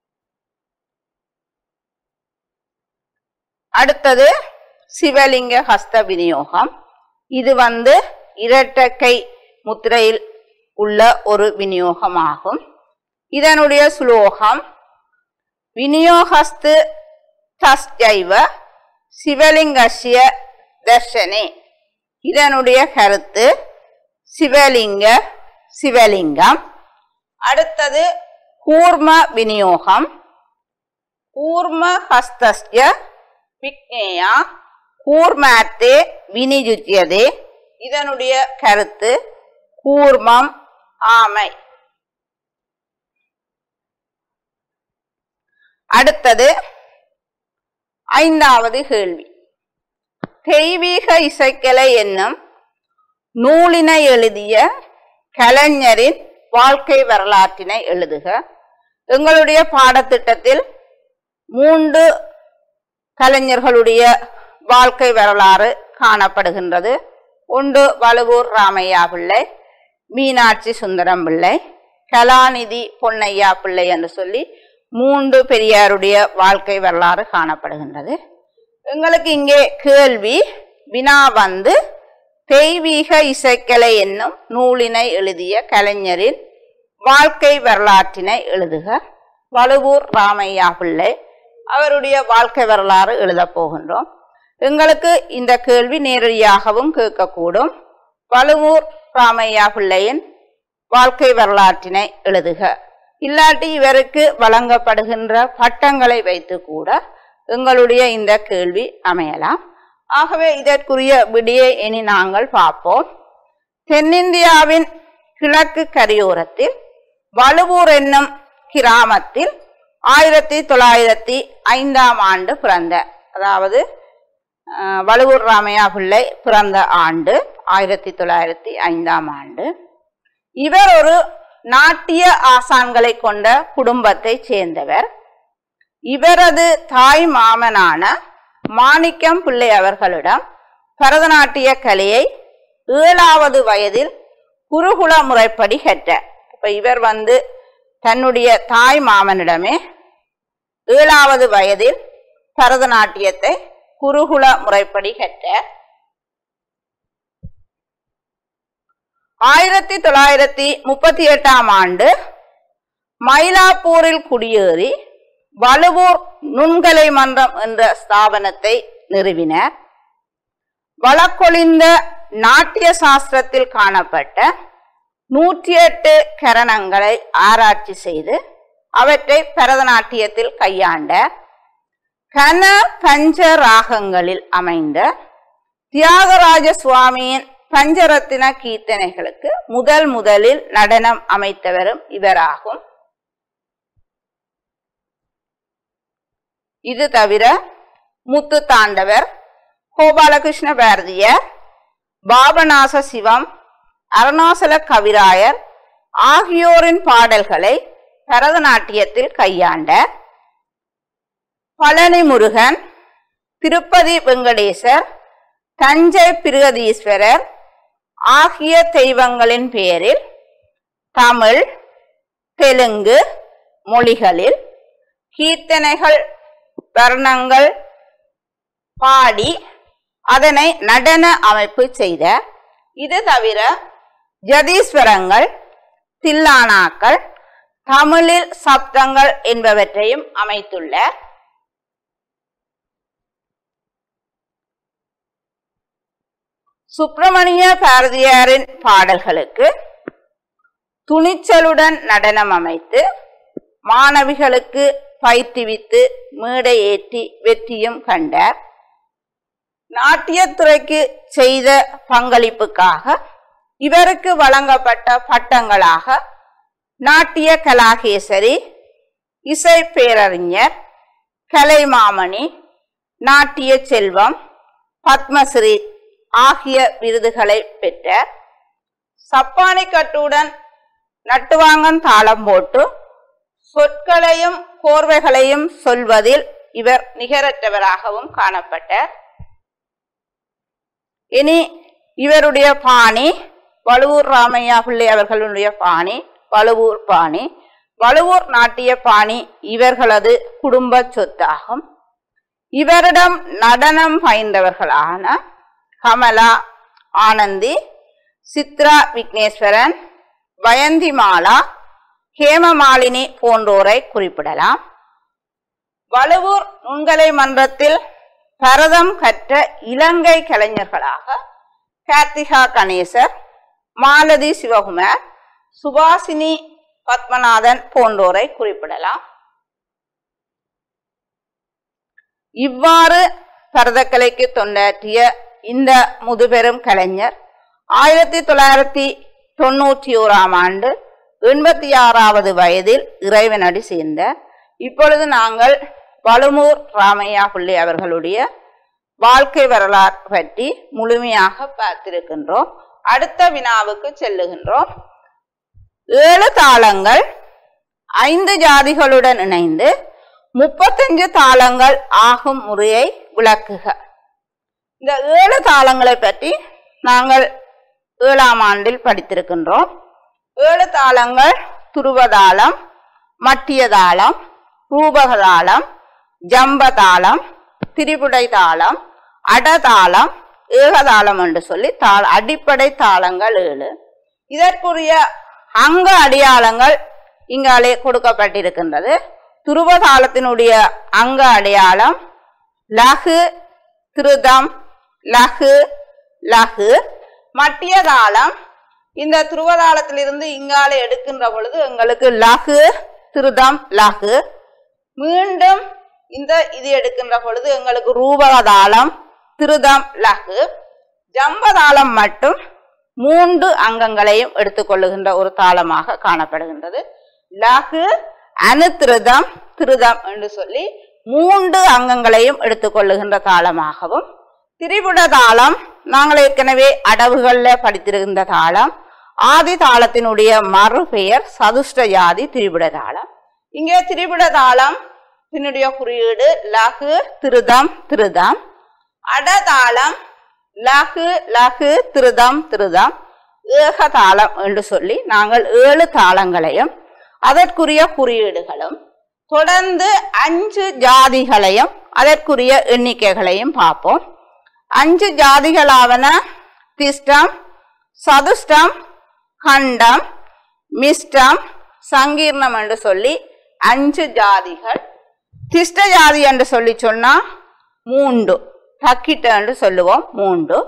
அடுத்தது சிவலிங்க ஹஸ்த விநியோகம் இது வந்து இரட்டக்கை முத்திரையில் உள்ள ஒரு விநியோகமாகும் இதனுடைய சுலோகம் விநியோகஸ்து தஸ்ஜைவ சிவலிங்கஸ்ய தர்ஷனே இதனுடைய கருத்து சிவலிங்க சிவலிங்கம் அடுத்தது கூர்ம விநியோகம் கூர்ம ஹஸ்தஸ்ய விக்னேயா கூர்மாத்தே வினியுத்தியதே இதனுடைய கருத்து கூர்மம் ஆமை அடுத்தது ஐந்தாவது கேள்வி தெய்வீக இசைக்கலை என்னும் நூலினை எழுதிய கலைஞரின் வாழ்க்கை வரலாற்றினை எழுதுக எங்களுடைய பாடத்திட்டத்தில் மூன்று கலைஞர்களுடைய வாழ்க்கை வரலாறு காணப்படுகின்றது ஒன்று வலுவூர் ராமையா பிள்ளை மீனாட்சி சுந்தரம் பிள்ளை கலாநிதி பொன்னையா பிள்ளை என்று சொல்லி மூன்று பெரியாருடைய வாழ்க்கை வரலாறு காணப்படுகின்றது எங்களுக்கு இங்கே கேள்வி வினா வந்து தெய்வீக இசைக்கலை என்னும் நூலினை எழுதிய கலைஞரின் வாழ்க்கை வரலாற்றினை எழுதுக வலுவூர் ராமையா பிள்ளை அவருடைய வாழ்க்கை வரலாறு எழுதப் போகின்றோம் எங்களுக்கு இந்த கேள்வி நேரடியாகவும் கேட்கக்கூடும் வலுவூர் ராமையா பிள்ளையின் வாழ்க்கை வரலாற்றினை எழுதுக இல்லாட்டி இவருக்கு வழங்கப்படுகின்ற பட்டங்களை வைத்து கூட எங்களுடைய இந்த கேள்வி அமையலாம் ஆகவே இதற்குரிய விடியை இனி நாங்கள் பார்ப்போம் தென்னிந்தியாவின் கிழக்கு கரையோரத்தில் வலுவூர் என்னும் கிராமத்தில் ஆயிரத்தி தொள்ளாயிரத்தி ஐந்தாம் ஆண்டு பிறந்த அதாவது அஹ், வலுவூர் ராமையா பிள்ளை பிறந்த ஆண்டு ஆயிரத்தி தொள்ளாயிரத்தி ஐந்தாம் ஆண்டு இவர் ஒரு நாட்டிய ஆசான்களை கொண்ட குடும்பத்தைச் சேர்ந்தவர் இவரது தாய் மாமனான மாணிக்கம் பிள்ளை அவர்களிடம் பரதநாட்டிய கலையை ஏழாவது வயதில் குருகுல முறைப்படி கற்றார் இப்ப இவர் வந்து தன்னுடைய தாய் மாமனிடமே ஏழாவது வயதில் பரதநாட்டியத்தை குருகுல முறைப்படி கற்றார் ஆயிரத்தி தொள்ளாயிரத்தி முப்பத்தி எட்டாம் ஆண்டு மயிலாப்பூரில் குடியேறி வலுவூர் நுண்கலை மன்றம் என்ற ஸ்தாபனத்தை நிறுவினர் வழக்கொழிந்த நாட்டிய சாஸ்திரத்தில் காணப்பட்ட நூற்றி எட்டு கரணங்களை ஆராய்ச்சி செய்து அவற்றை பரதநாட்டியத்தில் கையாண்ட கன பஞ்ச ராகங்களில் அமைந்த தியாகராஜ சுவாமியின் பஞ்சரத்தின கீர்த்தனைகளுக்கு முதல் முதலில் நடனம் அமைத்தவரும் இவராகும் இது தவிர முத்து தாண்டவர் கோபாலகிருஷ்ண பாரதியர் பாபநாச சிவம் அருணாசல கவிராயர் ஆகியோரின் பாடல்களை பரதநாட்டியத்தில் கையாண்ட பழனி முருகன் திருப்பதி வெங்கடேசர் தஞ்சை பிரகதீஸ்வரர் ஆகிய தெய்வங்களின் பெயரில் தமிழ் தெலுங்கு மொழிகளில் கீர்த்தனைகள் வர்ணங்கள் பாடி அதனை நடன அமைப்பு செய்த இது தவிர ஜதீஸ்வரங்கள் தில்லானாக்கள் தமிழில் சப்தங்கள் என்பவற்றையும் அமைத்துள்ள சுப்பிரமணிய பாரதியாரின் பாடல்களுக்கு துணிச்சலுடன் நடனம் அமைத்து மாணவிகளுக்கு பயிற்றுவித்து மேடை ஏற்றி வெற்றியும் கண்டார் நாட்டியத்துறைக்கு செய்த பங்களிப்புக்காக இவருக்கு வழங்கப்பட்ட பட்டங்களாக நாட்டிய கலாகேசரி இசை பேரறிஞர் கலைமாமணி நாட்டிய செல்வம் பத்மஸ்ரீ ஆகிய விருதுகளை பெற்ற சப்பானி கட்டுடன் நட்டுவாங்கன் தாளம் போட்டு சொற்களையும் கோர்வைகளையும் சொல்வதில் இவர் நிகரற்றவராகவும் காணப்பட்டார் இனி இவருடைய பாணி வழுவூர் ராமையா பிள்ளை அவர்களுடைய பாணி வழுவூர் பாணி வழுவூர் நாட்டிய பாணி இவர்களது குடும்ப சொத்தாகும் இவரிடம் நடனம் பயின்றவர்களான கமலா ஆனந்தி சித்ரா விக்னேஸ்வரன் வயந்திமாலா ஹேமமாலினி போன்றோரை குறிப்பிடலாம் வழுவூர் நுண்கலை மன்றத்தில் பரதம் கற்ற இலங்கை கலைஞர்களாக கார்த்திகா கணேசர் மாலதி சிவகுமார் சுபாசினி பத்மநாதன் போன்றோரை குறிப்பிடலாம் இவ்வாறு பரதக்கலைக்கு தொண்டாற்றிய இந்த முதுபெரும் கலைஞர் ஆயிரத்தி தொள்ளாயிரத்தி தொண்ணூற்றி ஓராம் ஆண்டு எண்பத்தி ஆறாவது வயதில் இறைவனடி சேர்ந்தார் இப்பொழுது நாங்கள் வலுமூர் ராமையா பிள்ளை அவர்களுடைய வாழ்க்கை வரலாறு பற்றி முழுமையாக பார்த்திருக்கின்றோம் அடுத்த வினாவுக்கு செல்லுகின்றோம் ஏழு தாளங்கள் ஐந்து ஜாதிகளுடன் இணைந்து முப்பத்தஞ்சு தாளங்கள் ஆகும் முறையை விளக்குக இந்த ஏழு தாளங்களை பற்றி நாங்கள் ஏழாம் ஆண்டில் படித்திருக்கின்றோம் ஏழு தாளங்கள் துருவதாளம் மட்டிய தாளம் ரூபகதாளம் ஜம்பதாளம் திரிபுடை தாளம் அடதாளம் ஏகதாளம் என்று சொல்லி தாள அடிப்படை தாளங்கள் ஏழு இதற்குரிய அங்க அடையாளங்கள் இங்காலே கொடுக்கப்பட்டிருக்கின்றது துருவதாளத்தினுடைய அங்க அடையாளம் லகு திருதம் லகு லகு மட்டிய தாளம் இந்த துருவதாளத்திலிருந்து இங்காலே எடுக்கின்ற பொழுது எங்களுக்கு லகு திருதம் லகு மீண்டும் இந்த இது எடுக்கின்ற பொழுது எங்களுக்கு ரூபகதாளம் திருதம் லகு ஜம்பதாளம் மட்டும் மூன்று அங்கங்களையும் எடுத்துக்கொள்ளுகின்ற ஒரு தாளமாக காணப்படுகின்றது லகு அனுத்திருதம் திருதம் என்று சொல்லி மூன்று அங்கங்களையும் எடுத்துக்கொள்ளுகின்ற தாளமாகவும் திரிபுட தாளம் நாங்கள் ஏற்கனவே அடவுகளில் படித்திருக்கின்ற தாளம் ஆதி தாளத்தினுடைய மறுபெயர் சதுஷ்ட ஜாதி திரிபுட தாளம் இங்கே திரிபுட தாளம் இதனுடைய குறியீடு லகு திருதம் திருதம் அடதாளம் லகு லகு திருதம் திருதம் ஏகதாளம் என்று சொல்லி நாங்கள் ஏழு தாளங்களையும் அதற்குரிய குறியீடுகளும் தொடர்ந்து அஞ்சு ஜாதிகளையும் அதற்குரிய எண்ணிக்கைகளையும் பார்ப்போம் அஞ்சு ஜாதிகளாவன திஷ்டம் சதுஷ்டம் கண்டம் மிஷ்டம் சங்கீர்ணம் என்று சொல்லி அஞ்சு ஜாதிகள் திஷ்ட ஜாதி என்று சொல்லி சொன்னா மூண்டு தக்கிட்ட என்று சொல்லுவோம் மூண்டு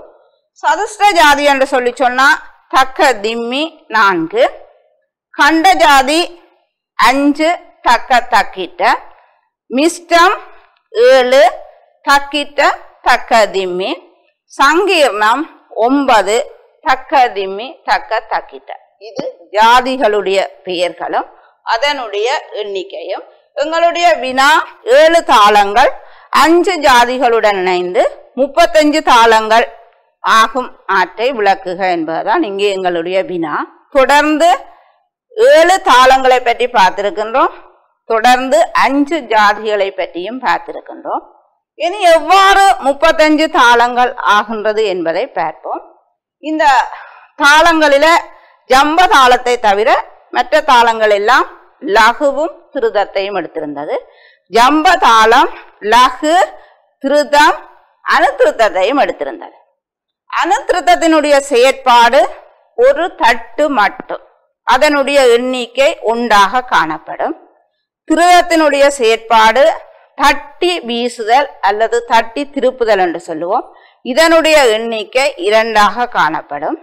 சதுஷ்ட ஜாதி என்று சொல்லி சொன்னா தக்க திம்மி நான்கு கண்ட ஜாதி அஞ்சு தக்க தக்கிட்ட மிஸ்டம் ஏழு தக்கிட்ட தக்க திம்மி சங்கீர்ணம் ஒன்பது தக்க திம்மி தக்க தக்கிட்ட இது ஜாதிகளுடைய பெயர்களும் அதனுடைய எண்ணிக்கையும் எங்களுடைய வினா ஏழு தாளங்கள் அஞ்சு ஜாதிகளுடன் இணைந்து முப்பத்தஞ்சு தாளங்கள் ஆகும் ஆற்றை விளக்குக என்பதுதான் இங்கே எங்களுடைய வினா தொடர்ந்து ஏழு தாளங்களை பற்றி பார்த்திருக்கின்றோம் தொடர்ந்து அஞ்சு ஜாதிகளை பற்றியும் பார்த்திருக்கின்றோம் இனி எவ்வாறு முப்பத்தஞ்சு தாளங்கள் ஆகின்றது என்பதை பார்ப்போம் இந்த தாளங்களில ஜம்ப தாளத்தை தவிர மற்ற தாளங்கள் எல்லாம் லகுவும் திருதத்தையும் எடுத்திருந்தது ஜம்ப தாளம் லகு திருதம் அனுதிருத்தத்தையும் எடுத்திருந்தது அனுதிருத்தத்தினுடைய செயற்பாடு ஒரு தட்டு மட்டும் அதனுடைய எண்ணிக்கை ஒன்றாக காணப்படும் திருதத்தினுடைய செயற்பாடு தட்டி வீசுதல் அல்லது தட்டி திருப்புதல் என்று சொல்லுவோம் இதனுடைய எண்ணிக்கை இரண்டாக காணப்படும்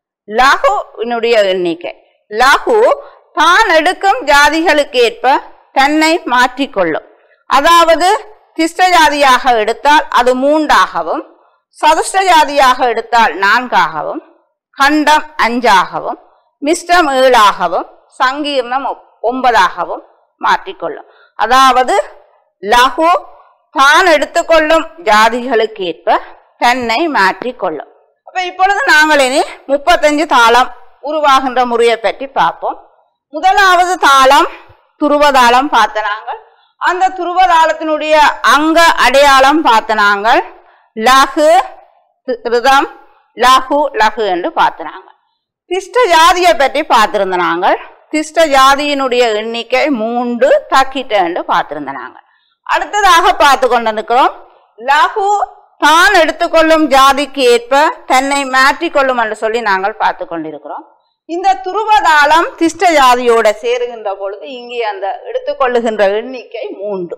லகுவினுடைய எண்ணிக்கை லகு தான் எடுக்கும் ஜாதிகளுக்கு ஏற்ப தன்னை மாற்றிக்கொள்ளும் அதாவது திஷ்ட ஜாதியாக எடுத்தால் அது மூன்றாகவும் சதுஷ்ட ஜாதியாக எடுத்தால் நான்காகவும் கண்டம் அஞ்சாகவும் மிஸ்டம் ஏழாகவும் சங்கீர்ணம் ஒ- ஒன்பதாகவும் மாற்றிக்கொள்ளும் அதாவது லகு தான் எடுத்துக்கொள்ளும் ஜாதிகளுக்கு ஏற்ப தன்னை மாற்றிக்கொள்ளும் அப்ப இப்பொழுது நாங்கள் இனி முப்பத்தஞ்சு தாளம் உருவாகின்ற முறையை பற்றி பார்ப்போம் முதலாவது தாளம் துருவதாளம் பார்த்த நாங்கள் அந்த துருவதாளத்தினுடைய அங்க அடையாளம் பார்த்த நாங்கள் லகு திருதம் லகு லகு என்று பார்த்த நாங்கள் திஷ்ட ஜாதியை பற்றி பார்த்திருந்த நாங்கள் திஷ்ட ஜாதியினுடைய எண்ணிக்கை மூன்று தக்கிட்ட என்று பார்த்திருந்த நாங்கள் அடுத்ததாக பார்த்து கொண்டிருக்கிறோம் லகு தான் எடுத்துக்கொள்ளும் ஜாதிக்கு ஏற்ப தன்னை மாற்றிக்கொள்ளும் என்று சொல்லி நாங்கள் பார்த்து கொண்டிருக்கிறோம் இந்த துருவதாளம் திஷ்ட ஜாதியோட சேருகின்ற பொழுது இங்கே அந்த எடுத்துக்கொள்ளுகின்ற எண்ணிக்கை மூன்று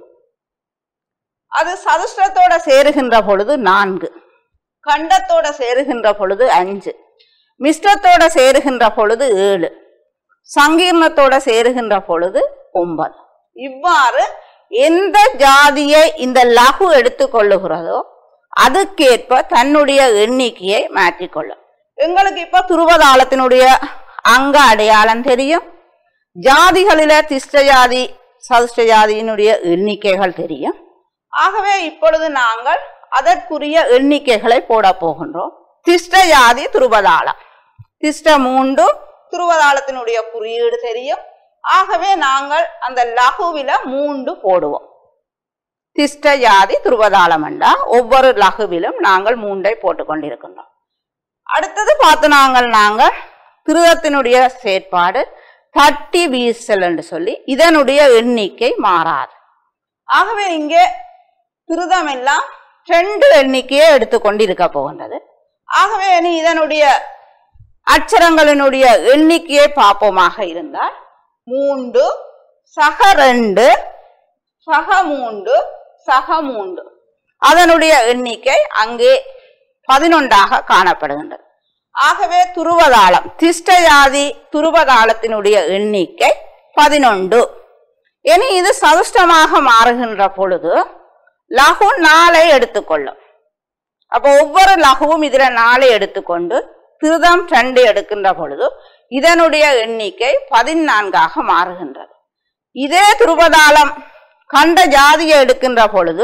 அது சதுஷ்டத்தோட சேருகின்ற பொழுது நான்கு கண்டத்தோட சேருகின்ற பொழுது அஞ்சு மிஷ்டத்தோட சேருகின்ற பொழுது ஏழு சங்கீர்ணத்தோட சேருகின்ற பொழுது ஒன்பது இவ்வாறு எந்த ஜாதியை இந்த லகு எடுத்துக்கொள்ளுகிறதோ அதுக்கேற்ப தன்னுடைய எண்ணிக்கையை மாற்றிக்கொள்ளும் எங்களுக்கு இப்ப துருவதாளத்தினுடைய அங்க அடையாளம் தெரியும் ஜாதிகளில திஷ்ட ஜாதி சதுஷ்ட ஜாதியினுடைய எண்ணிக்கைகள் தெரியும் ஆகவே இப்பொழுது நாங்கள் அதற்குரிய எண்ணிக்கைகளை போட போகின்றோம் திஷ்ட ஜாதி துருவதாளம் திஷ்ட மூன்று துருவதாளத்தினுடைய குறியீடு தெரியும் ஆகவே நாங்கள் அந்த லகுவில மூன்று போடுவோம் திஷ்ட ஜாதி துருவதாளம் என்றா ஒவ்வொரு லகுவிலும் நாங்கள் மூன்றை போட்டுக் கொண்டிருக்கின்றோம் அடுத்தது பார்த்து நாங்கள் நாங்கள் திருதத்தினுடைய செயற்பாடு தட்டி வீசல் என்று சொல்லி இதனுடைய எண்ணிக்கை மாறாது ஆகவே இங்கே திருதம் எல்லாம் ரெண்டு எண்ணிக்கையை எடுத்துக்கொண்டு இருக்க போகின்றது ஆகவே இனி இதனுடைய அச்சரங்களினுடைய எண்ணிக்கையை பார்ப்போமாக இருந்தால் மூன்று சக ரெண்டு சக மூன்று சக மூன்று அதனுடைய எண்ணிக்கை அங்கே பதினொன்றாக காணப்படுகின்றது ஆகவே துருவதாளம் திஷ்டஜாதி துருவதாளத்தினுடைய எண்ணிக்கை பதினொன்று இனி இது சதுஷ்டமாக மாறுகின்ற பொழுது லகு நாளை எடுத்துக்கொள்ளும் அப்போ ஒவ்வொரு லகுவும் இதுல நாளை எடுத்துக்கொண்டு திருதம் ரெண்டு எடுக்கின்ற பொழுது இதனுடைய எண்ணிக்கை பதினான்காக மாறுகின்றது இதே துருவதாளம் கண்ட ஜாதியை எடுக்கின்ற பொழுது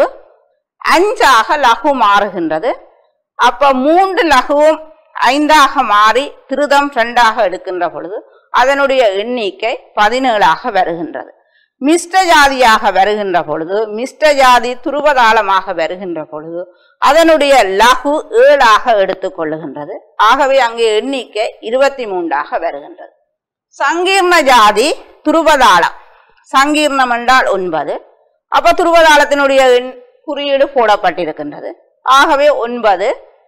அஞ்சாக லகு மாறுகின்றது அப்ப மூன்று லகுவும் ஐந்தாக மாறி திருதம் ரெண்டாக எடுக்கின்ற பொழுது அதனுடைய எண்ணிக்கை பதினேழாக வருகின்றது மிஷ்ட ஜாதியாக வருகின்ற பொழுது மிஷ்ட ஜாதி துருவதாளமாக வருகின்ற பொழுது அதனுடைய லகு ஏழாக எடுத்துக்கொள்ளுகின்றது ஆகவே அங்கே எண்ணிக்கை இருபத்தி மூன்றாக வருகின்றது சங்கீர்ண ஜாதி துருவதாளம் சங்கீர்ணம் என்றால் ஒன்பது அப்ப துருவதாளத்தினுடைய எண்- குறியீடு போடப்பட்டிருக்கின்றது ஆகவே ஒன்பது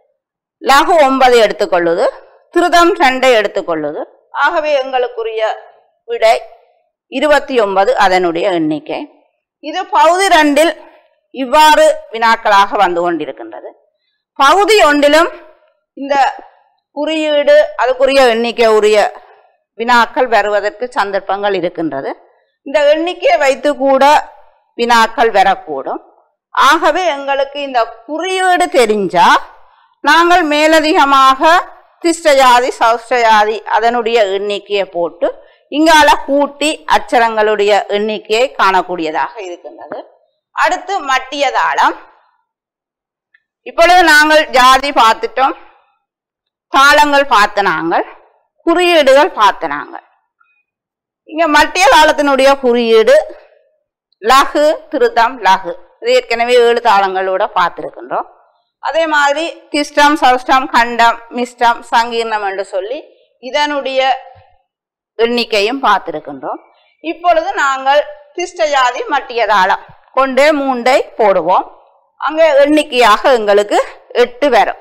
லகு ஒன்பதை எடுத்துக்கொள்ளுது திருதம் ரெண்டை எடுத்துக்கொள்ளுது ஆகவே எங்களுக்குரிய விடை இருபத்தி ஒன்பது அதனுடைய எண்ணிக்கை இது பகுதி ரெண்டில் இவ்வாறு வினாக்களாக வந்து கொண்டிருக்கின்றது பகுதி ஒன்றிலும் இந்த குறியீடு அதுக்குரிய எண்ணிக்கை உரிய வினாக்கள் வருவதற்கு சந்தர்ப்பங்கள் இருக்கின்றது இந்த எண்ணிக்கையை வைத்து கூட வினாக்கள் வரக்கூடும் ஆகவே எங்களுக்கு இந்த குறியீடு தெரிஞ்சா நாங்கள் மேலதிகமாக திஷ்டஜாதி சௌஷ்டஜாதி அதனுடைய எண்ணிக்கையை போட்டு இங்கால கூட்டி அச்சரங்களுடைய எண்ணிக்கையை காணக்கூடியதாக இருக்கின்றது அடுத்து மட்டிய தாளம் இப்பொழுது நாங்கள் ஜாதி பார்த்துட்டோம் தாளங்கள் பார்த்த நாங்கள் குறியீடுகள் பார்த்த நாங்கள் இங்க மட்டிய தாளத்தினுடைய குறியீடு லகு திருத்தம் லகு இது ஏற்கனவே ஏழு தாளங்களோட பார்த்திருக்கின்றோம் அதே மாதிரி திஷ்டம் சௌஷ்டம் கண்டம் மிஷ்டம் சங்கீர்ணம் என்று சொல்லி இதனுடைய எண்ணிக்கையும் பார்த்திருக்கின்றோம் இப்பொழுது நாங்கள் திஷ்ட ஜாதி மட்டிய தாளம் கொண்டே மூண்டை போடுவோம் அங்கே எண்ணிக்கையாக எங்களுக்கு எட்டு வரும்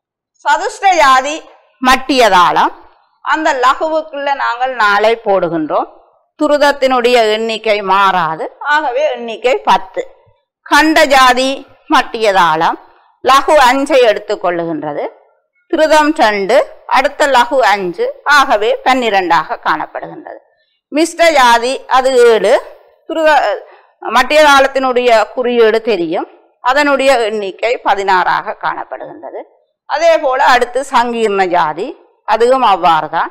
சதுஷ்ட ஜாதி மட்டிய தாளம் அந்த லகுவுக்குள்ள நாங்கள் நாளை போடுகின்றோம் துருதத்தினுடைய எண்ணிக்கை மாறாது ஆகவே எண்ணிக்கை பத்து கண்ட ஜாதி மட்டிய தாளம் லகு அஞ்சை எடுத்துக்கொள்ளுகின்றது திருதம் ரெண்டு அடுத்த லகு அஞ்சு ஆகவே பன்னிரெண்டாக காணப்படுகின்றது மிஸ்ட ஜாதி அது ஏழு துருத மட்டிய தாளத்தினுடைய குறியீடு தெரியும் அதனுடைய எண்ணிக்கை பதினாறாக காணப்படுகின்றது அதே போல அடுத்து சங்கீர்ண ஜாதி அதுவும் அவ்வாறு தான்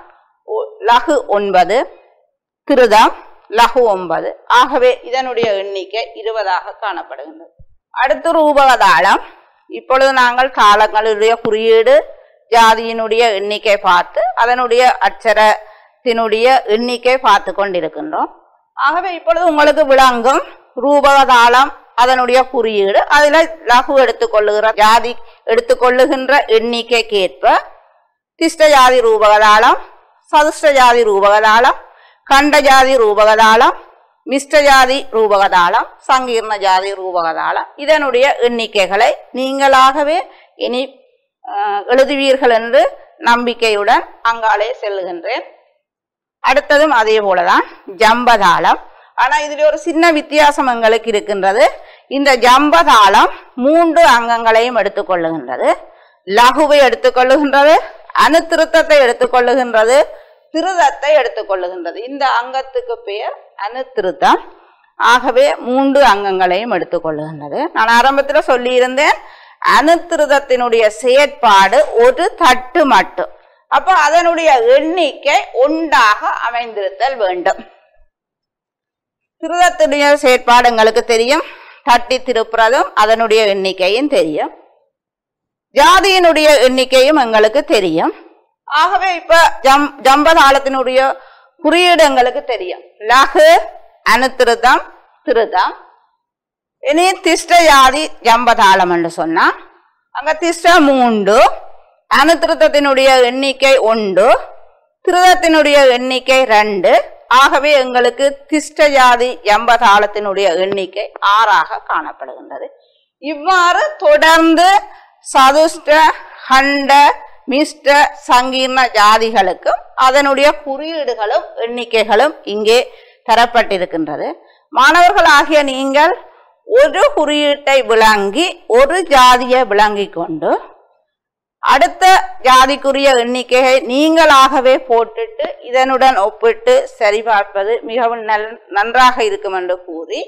லகு ஒன்பது திருதம் லகு ஒன்பது ஆகவே இதனுடைய எண்ணிக்கை இருபதாக காணப்படுகின்றது அடுத்து ரூபகதாளம் இப்பொழுது நாங்கள் காலங்களுடைய குறியீடு ஜாதியினுடைய எண்ணிக்கை பார்த்து அதனுடைய அச்சரத்தினுடைய எண்ணிக்கை பார்த்து கொண்டிருக்கின்றோம் ஆகவே இப்பொழுது உங்களுக்கு விளங்கும் ரூபகதாளம் அதனுடைய குறியீடு அதுல லகு எடுத்துக்கொள்ளுகிற ஜாதி எடுத்துக்கொள்ளுகின்ற எண்ணிக்கைக்கேற்ப திஷ்ட ஜாதி ரூபகதாளம் சதுஷ்ட ஜாதி ரூபகதாளம் கண்ட ஜாதி ரூபகதாளம் மிஷ்ட ஜாதி ரூபகதாளம் சங்கீர்ண ஜாதி ரூபகதாளம் இதனுடைய எண்ணிக்கைகளை நீங்களாகவே இனி அஹ், எழுதுவீர்கள் என்று நம்பிக்கையுடன் அங்காலே செல்லுகின்றேன் அடுத்ததும் அதே போலதான் ஜம்பதாளம் ஆனா இதுல ஒரு சின்ன வித்தியாசம் எங்களுக்கு இருக்கின்றது இந்த ஜம்பதாளம் மூன்று அங்கங்களையும் எடுத்துக்கொள்ளுகின்றது லகுவை எடுத்துக்கொள்ளுகின்றது அணுத்திருத்தத்தை எடுத்துக்கொள்ளுகின்றது திருதத்தை எடுத்துக்கொள்ளுகின்றது இந்த அங்கத்துக்கு பெயர் அணுத்திருத்தம் ஆகவே மூன்று அங்கங்களையும் எடுத்துக்கொள்ளுகின்றது நான் ஆரம்பத்தில் சொல்லியிருந்தேன் அணுத்திருதத்தினுடைய செயற்பாடு ஒரு தட்டு மட்டும் அப்ப அதனுடைய எண்ணிக்கை ஒன்றாக அமைந்திருத்தல் வேண்டும் திருதத்துடைய செயற்பாடு எங்களுக்கு தெரியும் தட்டி திருப்புறதும் அதனுடைய எண்ணிக்கையும் தெரியும் ஜாதியினுடைய எண்ணிக்கையும் எங்களுக்கு தெரியும் ஆகவே இப்ப ஜம் ஜம்பதாளத்தினுடைய குறியீடு எங்களுக்கு தெரியும் லகு அணுத்திருதம் திருதம் இனி திஷ்ட ஜாதி ஜம்பதாளம் என்று சொன்னா அங்க திஷ்ட மூண்டு அணுத்திருத்தத்தினுடைய எண்ணிக்கை ஒன்று திருதத்தினுடைய எண்ணிக்கை ரெண்டு ஆகவே எங்களுக்கு திஷ்ட ஜாதி எம்பதாளத்தினுடைய எண்ணிக்கை ஆறாக காணப்படுகின்றது இவ்வாறு தொடர்ந்து சதுஷ்ட ஹண்ட மிஷ்ட சங்கீர்ண ஜாதிகளுக்கும் அதனுடைய குறியீடுகளும் எண்ணிக்கைகளும் இங்கே தரப்பட்டிருக்கின்றது மாணவர்களாகிய நீங்கள் ஒரு குறியீட்டை விளங்கி ஒரு ஜாதியை விளங்கி கொண்டு அடுத்த ஜாதிக்குரிய எண்ணிக்கையை நீங்களாகவே போட்டுட்டு இதனுடன் ஒப்பிட்டு சரிபார்ப்பது மிகவும் நல் நன்றாக இருக்கும் என்று கூறி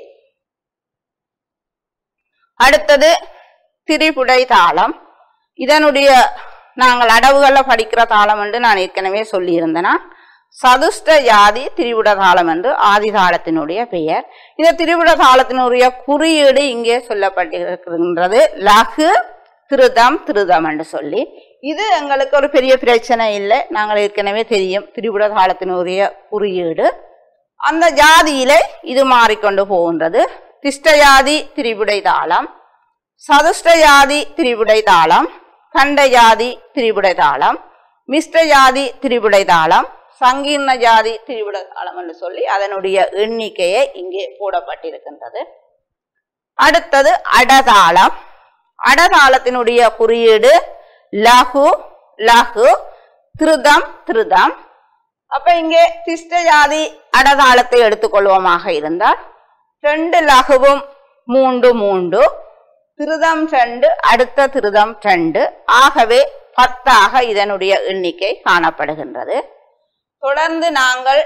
அடுத்தது திரிபுடை தாளம் இதனுடைய நாங்கள் அடவுகளில் படிக்கிற தாளம் என்று நான் ஏற்கனவே சொல்லியிருந்தேனா சதுஷ்ட ஜாதி திரிபுட தாளம் என்று ஆதி தாளத்தினுடைய பெயர் இந்த திரிபுட தாளத்தினுடைய குறியீடு இங்கே சொல்லப்பட்டிருக்கின்றது லகு திருதம் திருதம் என்று சொல்லி இது எங்களுக்கு ஒரு பெரிய பிரச்சனை இல்லை நாங்கள் ஏற்கனவே தெரியும் திரிபுட தாளத்தினுடைய குறியீடு அந்த ஜாதியிலே இது மாறிக்கொண்டு போகின்றது திஷ்ட ஜாதி திரிபுடை தாளம் சதுஷ்ட ஜாதி திரிபுடை தாளம் கண்ட ஜாதி திரிபுடை தாளம் மிஷ்ட ஜாதி திரிபுடை தாளம் சங்கீர்ண ஜாதி திரிபுட தாளம் என்று சொல்லி அதனுடைய எண்ணிக்கையை இங்கே போடப்பட்டிருக்கின்றது அடுத்தது அடதாளம் அடதாளத்தினுடைய குறியீடு லகு லகு திருதம் திருதம் அப்ப இங்கே திஷ்ட ஜாதி அடதாளத்தை எடுத்துக்கொள்வோமாக இருந்தால் ரெண்டு லகுவும் மூன்று மூன்று திருதம் ரெண்டு அடுத்த திருதம் ரெண்டு ஆகவே பத்தாக இதனுடைய எண்ணிக்கை காணப்படுகின்றது தொடர்ந்து நாங்கள்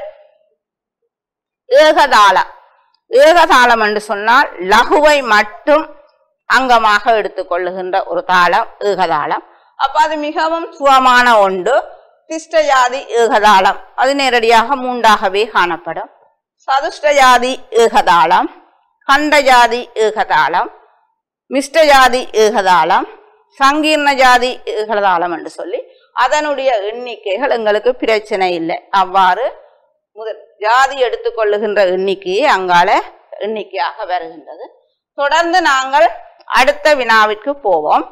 ஏகதாளம் ஏகதாளம் என்று சொன்னால் லகுவை மட்டும் அங்கமாக எடுத்துக்கொள்ளுகின்ற ஒரு தாளம் ஏகதாளம் அப்ப அது மிகவும் சுகமான ஒன்று திஷ்டஜாதி ஏகதாளம் அது நேரடியாக மூன்றாகவே காணப்படும் சதுஷ்டஜாதி ஏகதாளம் கண்டஜாதி ஏகதாளம் மிஷ்டஜாதி ஏகதாளம் சங்கீர்ண ஜாதி ஏகதாளம் என்று சொல்லி அதனுடைய எண்ணிக்கைகள் எங்களுக்கு பிரச்சனை இல்லை அவ்வாறு முதல் ஜாதி எடுத்துக்கொள்ளுகின்ற எண்ணிக்கையே அங்கால எண்ணிக்கையாக வருகின்றது தொடர்ந்து நாங்கள் அடுத்த வினாவிற்கு போவோம்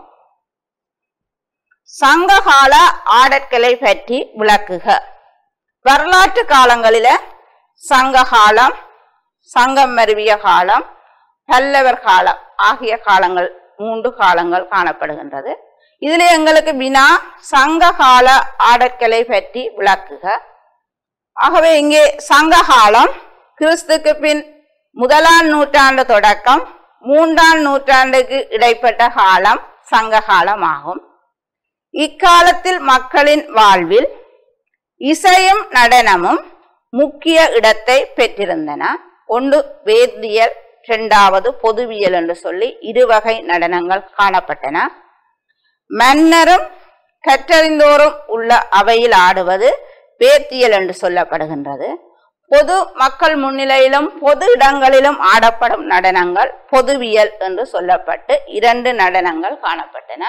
சங்ககால ஆடற்கலை பற்றி விளக்குக வரலாற்று காலங்களில சங்ககாலம் சங்கம் மருவிய காலம் பல்லவர் காலம் ஆகிய காலங்கள் மூன்று காலங்கள் காணப்படுகின்றது இதில் எங்களுக்கு வினா சங்ககால ஆடற்கலை பற்றி விளக்குக ஆகவே இங்கே சங்ககாலம் கிறிஸ்துக்கு பின் முதலாம் நூற்றாண்டு தொடக்கம் மூன்றாம் நூற்றாண்டுக்கு இடைப்பட்ட காலம் சங்க காலம் ஆகும் இக்காலத்தில் மக்களின் வாழ்வில் இசையும் நடனமும் முக்கிய இடத்தை பெற்றிருந்தன ஒன்று வேதியியல் இரண்டாவது பொதுவியல் என்று சொல்லி இருவகை நடனங்கள் காணப்பட்டன மன்னரும் கற்றறிந்தோரும் உள்ள அவையில் ஆடுவது வேத்தியல் என்று சொல்லப்படுகின்றது பொது மக்கள் முன்னிலையிலும் பொது இடங்களிலும் ஆடப்படும் நடனங்கள் பொதுவியல் என்று சொல்லப்பட்டு இரண்டு நடனங்கள் காணப்பட்டன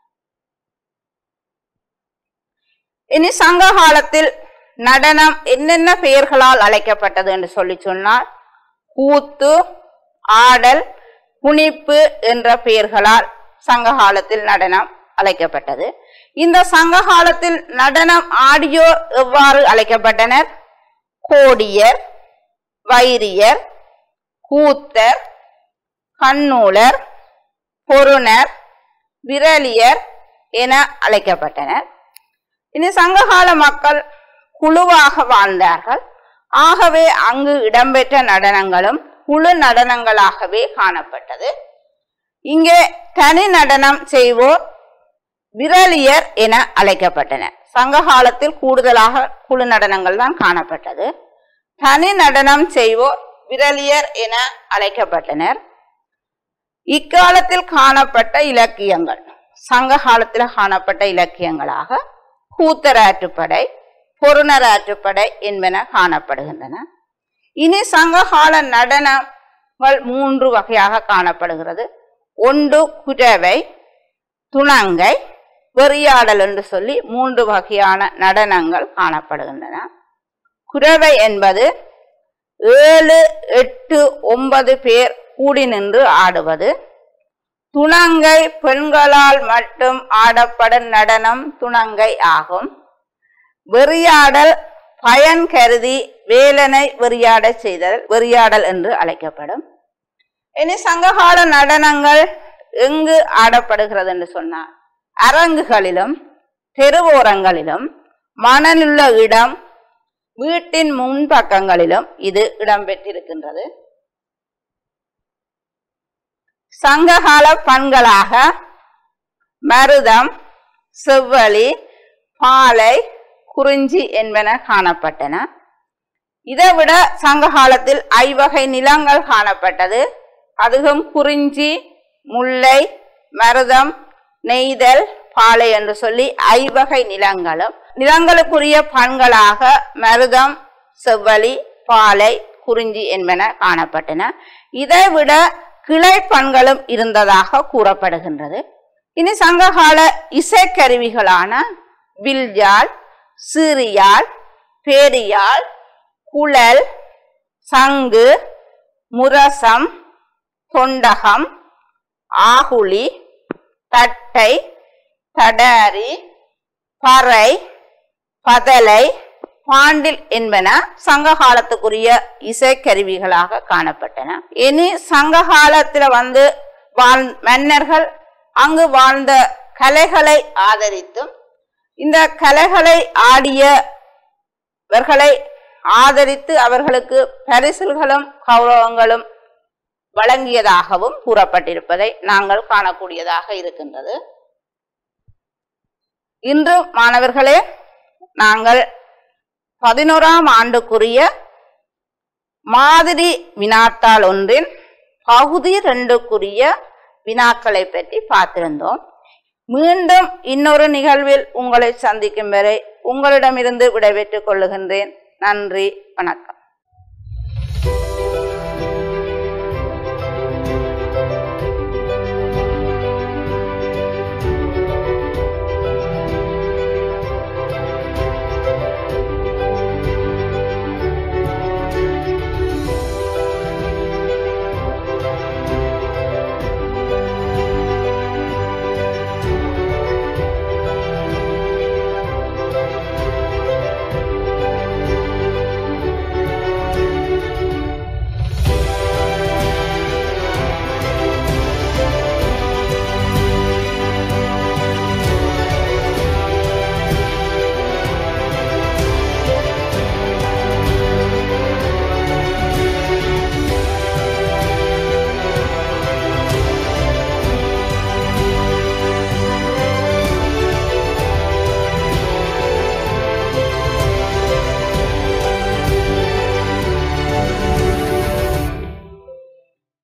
இனி சங்க காலத்தில் நடனம் என்னென்ன பெயர்களால் அழைக்கப்பட்டது என்று சொல்லி சொன்னால் கூத்து ஆடல் குனிப்பு என்ற பெயர்களால் சங்க காலத்தில் நடனம் அழைக்கப்பட்டது இந்த சங்க காலத்தில் நடனம் ஆடியோர் எவ்வாறு அழைக்கப்பட்டனர் கோடியர் வைரியர் கூத்தர் கண்ணூலர் பொருணர் விரலியர் என அழைக்கப்பட்டனர் இனி சங்ககால மக்கள் குழுவாக வாழ்ந்தார்கள் ஆகவே அங்கு இடம்பெற்ற நடனங்களும் குழு நடனங்களாகவே காணப்பட்டது இங்கே தனி நடனம் செய்வோர் விரலியர் என அழைக்கப்பட்டனர் சங்க காலத்தில் கூடுதலாக குழு நடனங்கள் தான் காணப்பட்டது தனி நடனம் செய்வோர் விரலியர் என அழைக்கப்பட்டனர் இக்காலத்தில் காணப்பட்ட இலக்கியங்கள் சங்க காலத்தில் காணப்பட்ட இலக்கியங்களாக கூத்தராற்றுப்படை பொருணராற்றுப்படை என்பன காணப்படுகின்றன இனி சங்ககால நடனங்கள் மூன்று வகையாக காணப்படுகிறது ஒன்று குரவை துணங்கை வெறியாடல் என்று சொல்லி மூன்று வகையான நடனங்கள் காணப்படுகின்றன குரவை என்பது ஏழு எட்டு ஒன்பது பேர் கூடி நின்று ஆடுவது துணங்கை பெண்களால் மட்டும் ஆடப்படும் நடனம் துணங்கை ஆகும் வெறியாடல் பயன் கருதி வேலனை வெறியாட செய்தல் வெறியாடல் என்று அழைக்கப்படும் இனி சங்ககால நடனங்கள் எங்கு ஆடப்படுகிறது என்று சொன்னார் அரங்குகளிலும் தெருவோரங்களிலும் மணலுள்ள இடம் வீட்டின் முன்பக்கங்களிலும் இது இடம்பெற்றிருக்கின்றது சங்ககால பண்களாக மருதம் செவ்வழி பாலை குறிஞ்சி என்பன காணப்பட்டன இதைவிட சங்க காலத்தில் ஐவகை நிலங்கள் காணப்பட்டது அதுவும் குறிஞ்சி முல்லை மருதம் நெய்தல் பாலை என்று சொல்லி ஐவகை நிலங்களும் நிலங்களுக்குரிய பண்களாக மருதம் செவ்வழி பாலை குறிஞ்சி என்பன காணப்பட்டன இதைவிட கிளை பண்களும் இருந்ததாக கூறப்படுகின்றது இனி சங்ககால இசைக்கருவிகளான வில்யாழ் சீறியாழ் பேரியாழ் குழல் சங்கு முரசம் தொண்டகம் ஆகுளி தட்டை தடாரி பறை பதலை பாண்டில் என்பன சங்க காலத்துக்குரிய இசைக்கருவிகளாக காணப்பட்டன இனி சங்க காலத்துல வந்து வாழ் மன்னர்கள் அங்கு வாழ்ந்த கலைகளை ஆதரித்தும் இந்த கலைகளை ஆடியவர்களை ஆதரித்து அவர்களுக்கு பரிசில்களும் கௌரவங்களும் வழங்கியதாகவும் கூறப்பட்டிருப்பதை நாங்கள் காணக்கூடியதாக இருக்கின்றது இன்று மாணவர்களே நாங்கள் பதினோராம் ஆண்டுக்குரிய மாதிரி வினாத்தாள் ஒன்றின் பகுதி ரெண்டுக்குரிய வினாக்களை பற்றி பார்த்திருந்தோம் மீண்டும் இன்னொரு நிகழ்வில் உங்களை சந்திக்கும் வரை உங்களிடமிருந்து விடைபெற்றுக் கொள்ளுகின்றேன் நன்றி வணக்கம்